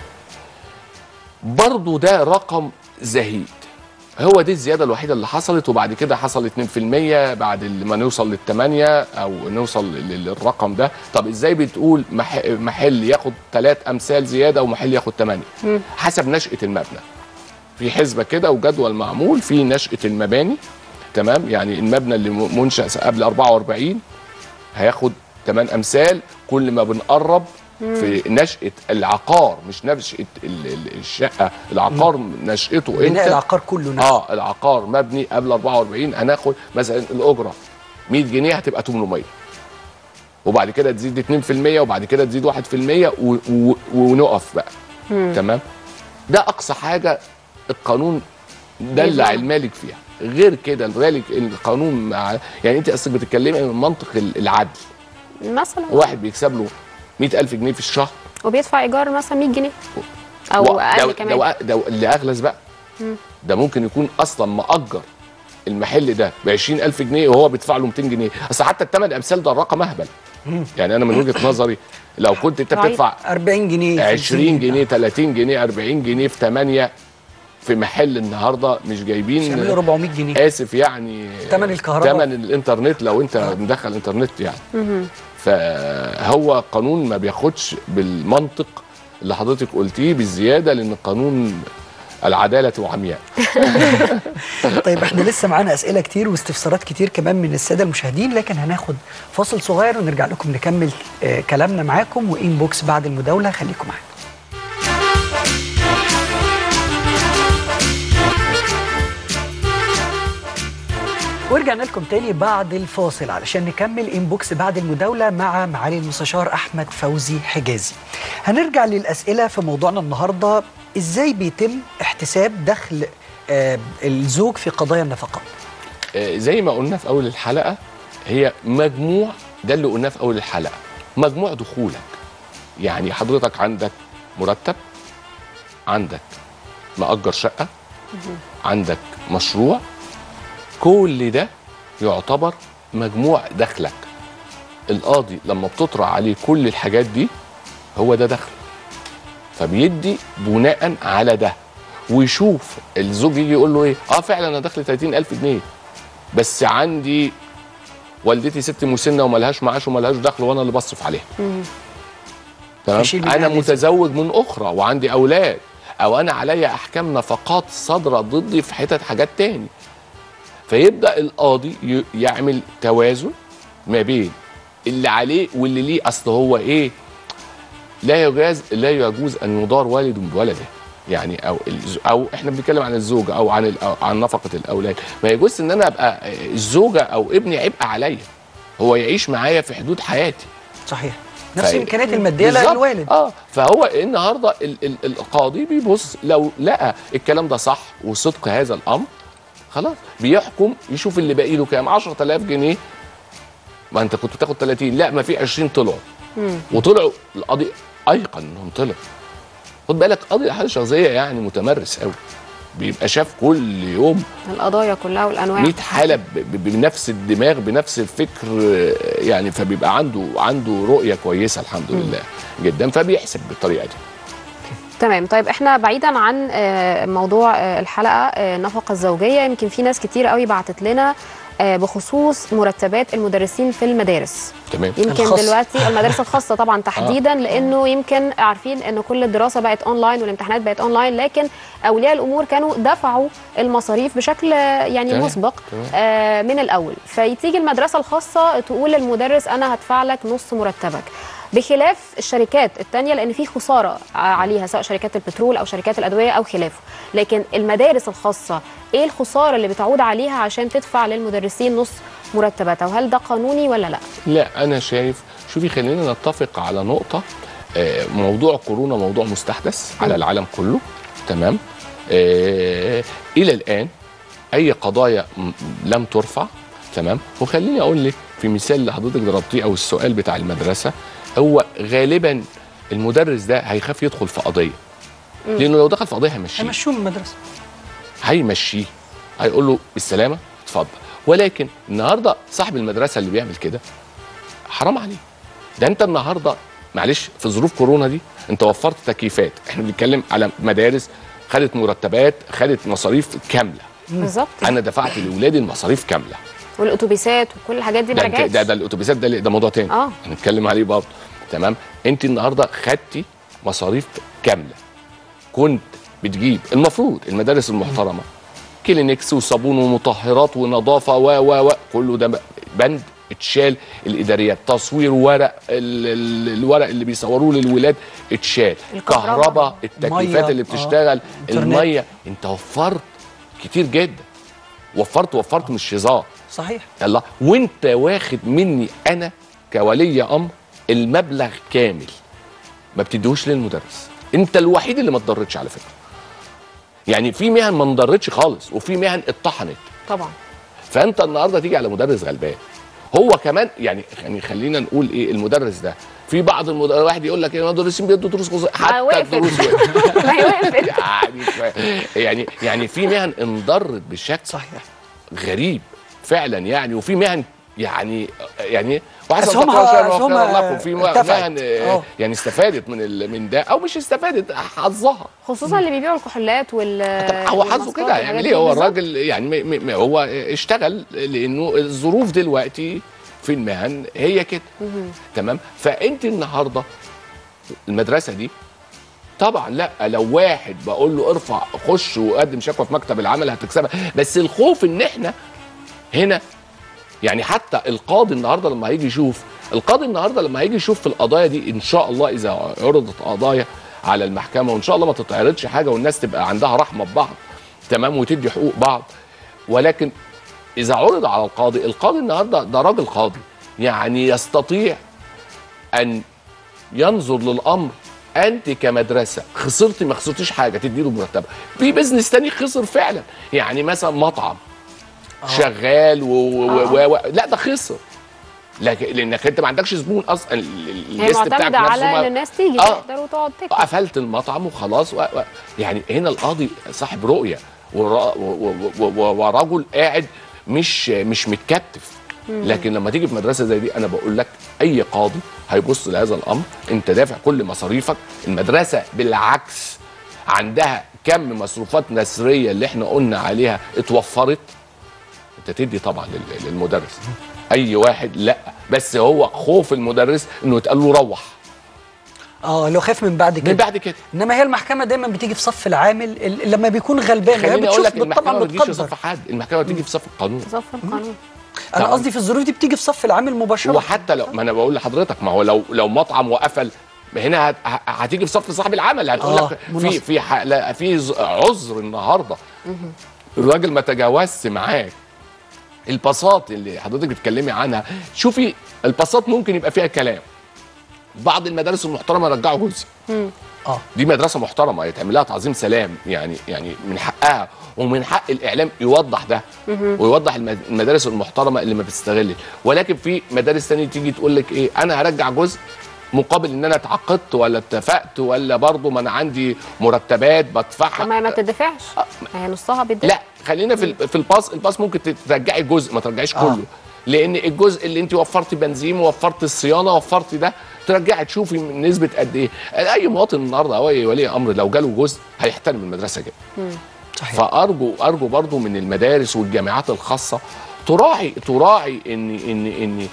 برضو ده رقم زهيد هو دي الزيادة الوحيدة اللي حصلت وبعد كده حصل 2% بعد ما نوصل للثمانية أو نوصل لل- للرقم ده طب إزاي بتقول مح- محل ياخد ثلاث أمثال زيادة ومحل ياخد ثمانية حسب نشأة المبنى في حسبة كده وجدول معمول في نشأة المباني تمام يعني المبنى اللي م- منشأ قبل 44 هياخد 8 امثال كل ما بنقرب في نشأة العقار مش نشأة ال- ال- الشقة العقار نشأته بناء امتى العقار كله نفسه اه العقار مبني قبل 44 هناخد مثلا الاجره 100 جنيه هتبقى 800 وبعد كده تزيد 2% وبعد كده تزيد 1% و... و... ونقف بقى تمام ده اقصى حاجه القانون دلع يضمن. المالك فيها غير كده المالك القانون مع يعني انت اصلك بتتكلمي من منطق ال- العدل مثلا واحد بيكسب له 100000 جنيه في الشهر وبيدفع ايجار مثلا 100 جنيه او و- اقل ده, كمان ده, ده اللي اغلس بقى ده ممكن يكون اصلا مأجر المحل ده ب 20000 جنيه وهو بيدفع له 200 جنيه اصل حتى الثمان امثال ده الرقم اهبل يعني انا من وجهه نظري لو كنت انت ضعيف. بتدفع 40 جنيه 20 جنيه 30 جنيه 40 جنيه في 8 في محل النهارده مش يعملوا جايبين 400 جنيه اسف يعني تمن الكهرباء. ثمن الانترنت لو انت مدخل انترنت يعني فهو قانون ما بياخدش بالمنطق اللي حضرتك قلتيه بالزياده لان قانون العداله عمياء طيب احنا لسه معانا اسئله كتير واستفسارات كتير كمان من الساده المشاهدين لكن هناخد فاصل صغير ونرجع لكم نكمل آه كلامنا معاكم وانبوكس بعد المداوله خليكم معانا ورجعنا لكم تاني بعد الفاصل علشان نكمل انبوكس بعد المداولة مع معالي المستشار أحمد فوزي حجازي هنرجع للأسئلة في موضوعنا النهاردة إزاي بيتم احتساب دخل آه الزوج في قضايا النفقات آه، زي ما قلنا في اول الحلقه هي مجموع ده اللي قلناه في اول الحلقه مجموع دخولك يعني حضرتك عندك مرتب عندك مأجر شقه عندك مشروع كل ده يعتبر مجموع دخلك القاضي لما بتطرح عليه كل الحاجات دي هو ده دخله فبيدي بناء على ده ويشوف الزوج يجي يقول له ايه اه فعلا انا دخلي 30000 جنيه بس عندي والدتي ست مسنه وملهاش معاش وملهاش دخل وانا اللي بصرف عليها تمام فشيل من انا أهل الزوج. متزوج من اخرى وعندي اولاد او انا عليا احكام نفقات صادره ضدي في حتت حاجات تاني فيبدا القاضي ي- يعمل توازن ما بين اللي عليه واللي ليه اصل هو ايه لا يجاز لا يجوز ان يضار والد بولده يعني او الز- او احنا بنتكلم عن الزوجه او عن ال- أو عن نفقه الاولاد ما يجوز ان انا ابقى الزوجه او ابني عبء عليا هو يعيش معايا في حدود حياتي صحيح نفس ف- الامكانيات الماديه بالظبط. للوالد اه فهو النهارده ال ال القاضي بيبص لو لقى الكلام ده صح وصدق هذا الامر خلاص بيحكم يشوف اللي باقي له كام 10000 جنيه ما انت كنت بتاخد 30 لا ما في 20 طلعوا وطلعوا القاضي ايقن انهم طلعوا خد بالك قاضي الاحوال الشخصيه يعني متمرس قوي بيبقى شاف كل يوم القضايا كلها والانواع 100 حاله ب- ب- بنفس الدماغ بنفس الفكر آه، يعني فبيبقى عنده عنده رؤيه كويسه الحمد لله جدا فبيحسب بالطريقه دي تمام طيب احنا بعيدا عن آه، موضوع آه، الحلقه آه، النفقه الزوجيه يمكن في ناس كتير قوي بعتت لنا آه، بخصوص مرتبات المدرسين في المدارس تمام يمكن الخاصة. دلوقتي المدارس الخاصه طبعا تحديدا لانه يمكن عارفين ان كل الدراسه بقت اونلاين والامتحانات بقت اونلاين لكن اولياء الامور كانوا دفعوا المصاريف بشكل آه، يعني تمام، مسبق تمام. آه، من الاول فيتيجي المدرسه الخاصه تقول للمدرس انا هدفع لك نص مرتبك بخلاف الشركات التانية لان في خساره ع- عليها سواء شركات البترول او شركات الادويه او خلافه لكن المدارس الخاصه ايه الخساره اللي بتعود عليها عشان تدفع للمدرسين نص مرتباتها وهل ده قانوني ولا لا لا انا شايف شوفي خلينا نتفق على نقطه آه، موضوع كورونا موضوع مستحدث على العالم كله تمام آه، الى الان اي قضايا م- لم ترفع تمام وخليني اقول لك في مثال اللي حضرتك ضربتيه او السؤال بتاع المدرسه هو غالبا المدرس ده هيخاف يدخل في قضيه لانه لو دخل في قضيه هيمشيه هيمشوه من المدرسه هيمشيه هيقول له بالسلامه اتفضل ولكن النهارده صاحب المدرسه اللي بيعمل كده حرام عليه ده انت النهارده معلش في ظروف كورونا دي انت وفرت تكييفات احنا بنتكلم على مدارس خدت مرتبات خدت مصاريف كامله بالظبط انا دفعت لاولادي المصاريف كامله والاتوبيسات وكل الحاجات دي ما ده, انت- رجعتش ده ده الاتوبيسات ده ده موضوع تاني آه. هنتكلم عليه برضه تمام انت النهارده خدتي مصاريف كامله كنت بتجيب المفروض المدارس المحترمه كلينكس وصابون ومطهرات ونظافه و و و كله ده بند اتشال الاداريات تصوير ورق ال ال الورق اللي بيصوروه للولاد اتشال الكهرباء. كهرباء التكييفات مية، اللي آه. بتشتغل إنترنت. الميه انت وفرت كتير جدا وفرت وفرت مش هزار صحيح الله وانت واخد مني انا كولي امر المبلغ كامل ما بتديهوش للمدرس انت الوحيد اللي ما اتضرتش على فكره يعني في مهن ما انضرتش خالص وفي مهن اتطحنت طبعا فانت النهارده تيجي على مدرس غلبان هو كمان يعني يعني خلينا نقول ايه المدرس ده في بعض المدرس واحد يقول لك ايه المدرسين بيدوا دروس خصوصيه ما حتى وقفت. الدروس وقفت. ما هي وقفت يعني ف- يعني يعني في مهن انضرت بشكل صحيح غريب فعلا يعني وفي مهن يعني يعني بس وحسب هم- تقوى شر بس هم وخير لكم في ارتفعت. مهن آه، آه. يعني استفادت من ال- من ده او مش استفادت حظها خصوصا اللي بيبيعوا الكحولات وال هو حظه والماسكات كده والحاجات يعني دي ليه هو بالظبط. الراجل يعني م- م- هو اشتغل لانه الظروف دلوقتي في المهن هي كده تمام فانت النهارده المدرسه دي طبعا لا لو واحد بقول له ارفع خش وقدم شكوى في مكتب العمل هتكسبها بس الخوف ان احنا هنا يعني حتى القاضي النهارده لما هيجي يشوف القاضي النهارده لما هيجي يشوف في القضايا دي ان شاء الله اذا عرضت قضايا على المحكمه وان شاء الله ما تتعرضش حاجه والناس تبقى عندها رحمه ببعض تمام وتدي حقوق بعض ولكن اذا عرض على القاضي القاضي النهارده ده راجل قاضي يعني يستطيع ان ينظر للامر انت كمدرسه خسرتي ما خسرتيش حاجه تديله مرتبها في بزنس تاني خسر فعلا يعني مثلا مطعم شغال و... و... و... و... لا ده خسر لكن لانك انت ما عندكش زبون اصلا ال- ال- هي الليست بتاعك معتمده نفسه على ما- ان الناس تيجي آه. تقدر وتقعد تاكل قفلت المطعم وخلاص و... و... يعني هنا القاضي صاحب رؤيه ورا... و... و... و... و... ورجل قاعد مش مش متكتف لكن لما تيجي في مدرسه زي دي انا بقول لك اي قاضي هيبص لهذا الامر انت دافع كل مصاريفك المدرسه بالعكس عندها كم مصروفات نسريه اللي احنا قلنا عليها اتوفرت انت تدي طبعا لل- للمدرس اي واحد لا بس هو خوف المدرس انه يتقال له روح اه لو خاف من بعد كده من بعد كده انما هي المحكمه دايما بتيجي في صف العامل ال- لما بيكون غلبان هي خليني اقول بتشوف لك المحكمه طبعا ما بتجيش في بتقدر صف حد المحكمه بتيجي في صف القانون ظرف القانون انا طبعاً. قصدي في الظروف دي بتيجي في صف العامل مباشره وحتى لو ما انا بقول لحضرتك ما هو لو لو مطعم وقفل ما هنا هت- ه- هتيجي في صف صاحب العمل هتقول آه، لك في منصف. في ح- لا، في ز- عذر النهارده الراجل ما تجاوزش معاك الباصات اللي حضرتك بتتكلمي عنها شوفي الباصات ممكن يبقى فيها كلام بعض المدارس المحترمه رجعوا جزء اه دي مدرسه محترمه يتعمل لها تعظيم سلام يعني يعني من حقها ومن حق الاعلام يوضح ده ويوضح الم- المدارس المحترمه اللي ما بتستغلش ولكن في مدارس تانية تيجي تقول لك ايه انا هرجع جزء مقابل ان انا اتعاقدت ولا اتفقت ولا برضه ما انا عندي مرتبات بدفعها طب ما هي ما بتدفعش ما هي نصها بيدفع لا خلينا في ال- في الباص الباص ممكن ترجعي جزء ما ترجعيش آه. كله لان الجزء اللي انت وفرتي بنزين ووفرتي الصيانه وفرتي ده ترجعي تشوفي من نسبه قد ايه اي مواطن النهارده او اي ولي امر لو جاله جزء هيحترم المدرسه جدا صحيح فارجو ارجو برضو من المدارس والجامعات الخاصه تراعي تراعي ان ان ان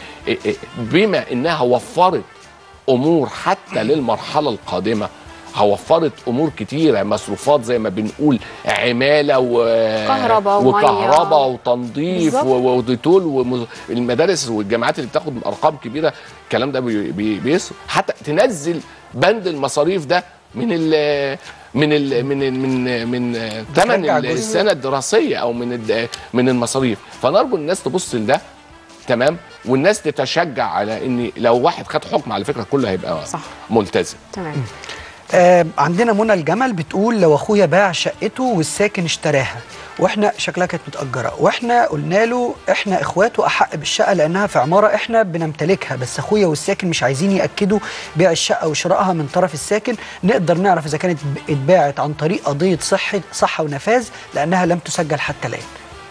بما انها وفرت امور حتى للمرحله القادمه وفرت امور كتيره مصروفات زي ما بنقول عماله و كهرباء ومية. وكهرباء وتنظيف بالظبط. و- وديتول والمدارس والجامعات اللي بتاخد ارقام كبيره الكلام ده بي- بي- بيصرف حتى تنزل بند المصاريف ده من ال من ال من ال من من ثمن بترجع جزء. السنه الدراسيه او من الد- من المصاريف فنرجو الناس تبص لده تمام والناس تتشجع على ان لو واحد خد حكم على فكره كله هيبقى صح. ملتزم تمام آه عندنا منى الجمل بتقول لو اخويا باع شقته والساكن اشتراها واحنا شكلها كانت متأجرة واحنا قلنا له احنا اخواته احق بالشقة لانها في عمارة احنا بنمتلكها بس اخويا والساكن مش عايزين يأكدوا بيع الشقة وشرائها من طرف الساكن نقدر نعرف اذا كانت ب- اتباعت عن طريق قضية صحة صحة ونفاذ لانها لم تسجل حتى الان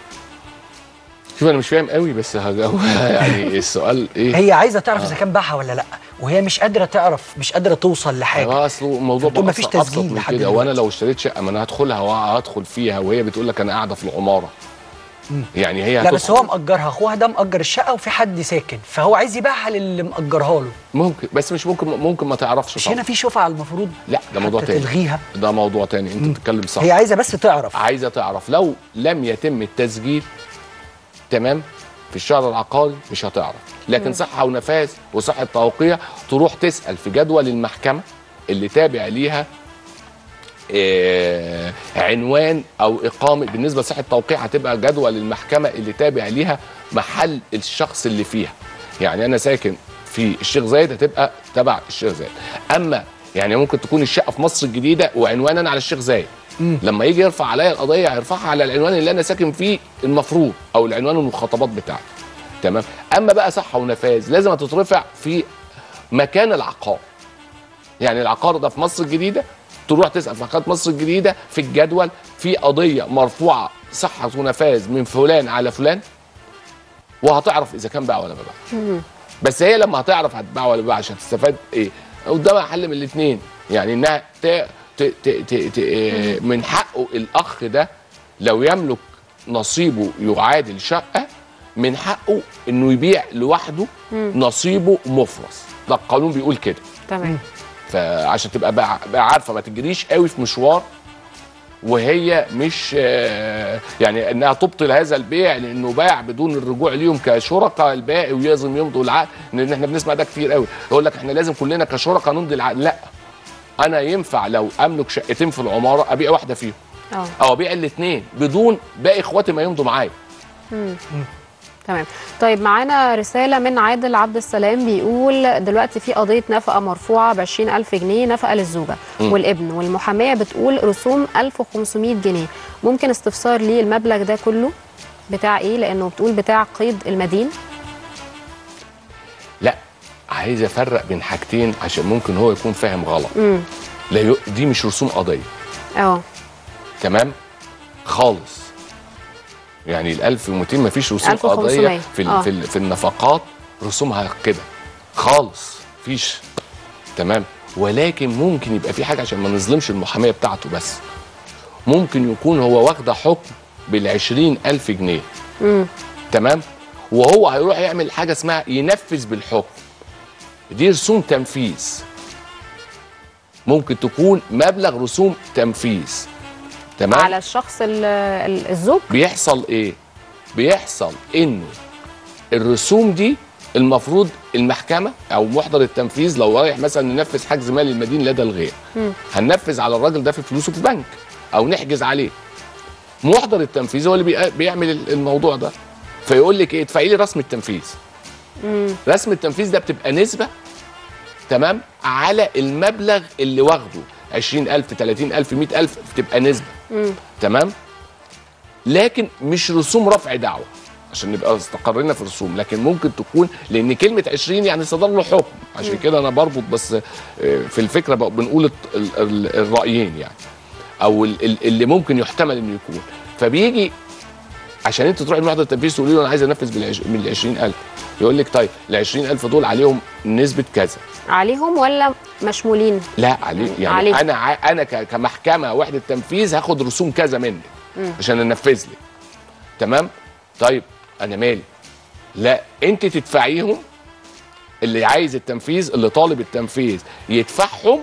شوف انا مش فاهم قوي بس هجاوب يعني السؤال ايه هي عايزة تعرف اذا كان باعها ولا لا وهي مش قادرة تعرف مش قادرة توصل لحاجة اه اصل الموضوع بتقول بقى مفيش أبسط- أبسط تسجيل من لحد كده وانا دلوقتي. لو اشتريت شقه ما انا هدخلها وهدخل فيها وهي بتقول لك انا قاعده في العماره يعني هي لا بس هتدخل- هو مأجرها اخوها ده مأجر الشقة وفي حد ساكن فهو عايز يبيعها للي مأجرها له ممكن بس مش ممكن ممكن ما تعرفش مش طبعا. هنا في شفعة المفروض لا ده موضوع حتى تاني تلغيها ده موضوع تاني انت بتتكلم صح هي عايزة بس تعرف عايزه تعرف لو لم يتم التسجيل تمام في الشهر العقاري مش هتعرف لكن صحه ونفاذ وصحه توقيع تروح تسال في جدول المحكمه اللي تابع ليها آه، عنوان او اقامه بالنسبه لصحه التوقيع هتبقى جدول المحكمه اللي تابع ليها محل الشخص اللي فيها يعني انا ساكن في الشيخ زايد هتبقى تبع الشيخ زايد اما يعني ممكن تكون الشقه في مصر الجديده وعنوان انا على الشيخ زايد لما يجي يرفع عليا القضيه هيرفعها على العنوان اللي انا ساكن فيه المفروض او العنوان المخاطبات بتاعتي تمام اما بقى صحه ونفاذ لازم تترفع في مكان العقار يعني العقار ده في مصر الجديده تروح تسال في محكمه مصر الجديده في الجدول في قضيه مرفوعه صحه ونفاذ من فلان على فلان وهتعرف اذا كان باع ولا ما باع بس هي لما هتعرف هتباع ولا ما باعش هتستفاد ايه قدامها حل من الاثنين يعني انها ت... ت... ت... ت... ت... إيه، من حقه الاخ ده لو يملك نصيبه يعادل شقه من حقه انه يبيع لوحده نصيبه مفرز ده القانون بيقول كده تمام فعشان تبقى بقى, بقى عارفه ما تجريش قوي في مشوار وهي مش آه، يعني انها تبطل هذا البيع لانه باع بدون الرجوع ليهم كشركاء الباقي ولازم يمضوا العقد لان احنا بنسمع ده كتير قوي يقول لك احنا لازم كلنا كشركاء نمضي العقد لا انا ينفع لو املك شقتين في العماره ابيع واحده فيهم اه او ابيع الاثنين بدون باقي اخواتي ما يمضوا معايا تمام طيب معانا رسالة من عادل عبد السلام بيقول دلوقتي في قضية نفقة مرفوعة ب ألف جنيه نفقة للزوجة والابن والمحامية بتقول رسوم 1500 جنيه ممكن استفسار ليه المبلغ ده كله بتاع ايه لأنه بتقول بتاع قيد المدين لا عايز افرق بين حاجتين عشان ممكن هو يكون فاهم غلط لا ي... دي مش رسوم قضيه اه تمام خالص يعني ال 1200 ما فيش رسوم 1500 قضيه في ال آه. في, ال في النفقات رسومها كده خالص فيش تمام ولكن ممكن يبقى في حاجه عشان ما نظلمش المحاميه بتاعته بس ممكن يكون هو واخده حكم بال ألف جنيه تمام وهو هيروح يعمل حاجه اسمها ينفذ بالحكم دي رسوم تنفيذ ممكن تكون مبلغ رسوم تنفيذ تمام على الشخص ال- ال- الزوج بيحصل ايه بيحصل ان الرسوم دي المفروض المحكمه او محضر التنفيذ لو رايح مثلا ننفذ حجز مالي المدين لدى الغير هننفذ على الراجل ده في فلوسه في بنك او نحجز عليه محضر التنفيذ هو اللي بي- بيعمل الموضوع ده فيقول لك ايه ادفعي لي رسم التنفيذ رسم التنفيذ ده بتبقى نسبه تمام على المبلغ اللي واخده 20000 30000 100000 بتبقى نسبه تمام لكن مش رسوم رفع دعوه عشان نبقى استقرينا في الرسوم لكن ممكن تكون لان كلمه 20 يعني صدر له حكم عشان كده انا بربط بس آه، في الفكره بقى بنقول الت- ال- ال- الرايين يعني او ال- ال- اللي ممكن يحتمل انه يكون فبيجي عشان انت تروحي لمحضر التنفيذ تقولي له انا عايز انفذ بالعش- من ال 20000 يقول لك طيب ال 20000 دول عليهم نسبه كذا عليهم ولا مشمولين لا عليه يعني عليه. انا ع- انا ك- كمحكمه وحده تنفيذ هاخد رسوم كذا منك عشان انفذ لك تمام طيب انا مالي لا انت تدفعيهم اللي عايز التنفيذ اللي طالب التنفيذ يدفعهم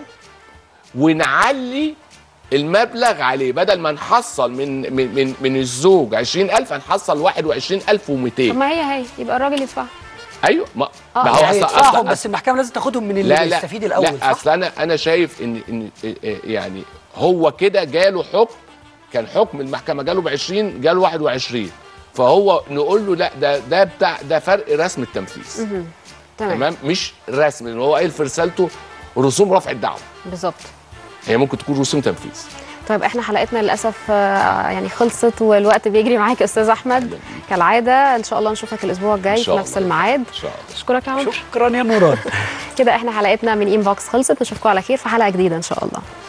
ونعلي المبلغ عليه بدل ما نحصل من من من, من الزوج 20000 هنحصل طب 21200 ما هي هي يبقى الراجل يدفعها ايوه ما, آه، ما هو يعني أصل- يدفعهم أصل- بس المحكمه لازم تاخدهم من اللي لا لا بيستفيد الاول لا صح؟ اصل انا انا شايف ان ان يعني هو كده جاله حكم كان حكم المحكمه جاله ب 20 جاله 21 فهو نقول له لا ده ده بتاع ده فرق رسم التنفيذ تمام تمام مش رسم لان هو قايل في رسالته رسوم رفع الدعوه بالظبط هي ممكن تكون رسوم تنفيذ طيب احنا حلقتنا للاسف آه، يعني خلصت والوقت بيجري معاك يا استاذ احمد كالعاده ان شاء الله نشوفك الاسبوع الجاي إن في شاء نفس الله. الميعاد ان شاء الله اشكرك يا عمرو شكرا يا نوران كده احنا حلقتنا من انبوكس خلصت نشوفكم على خير في حلقه جديده ان شاء الله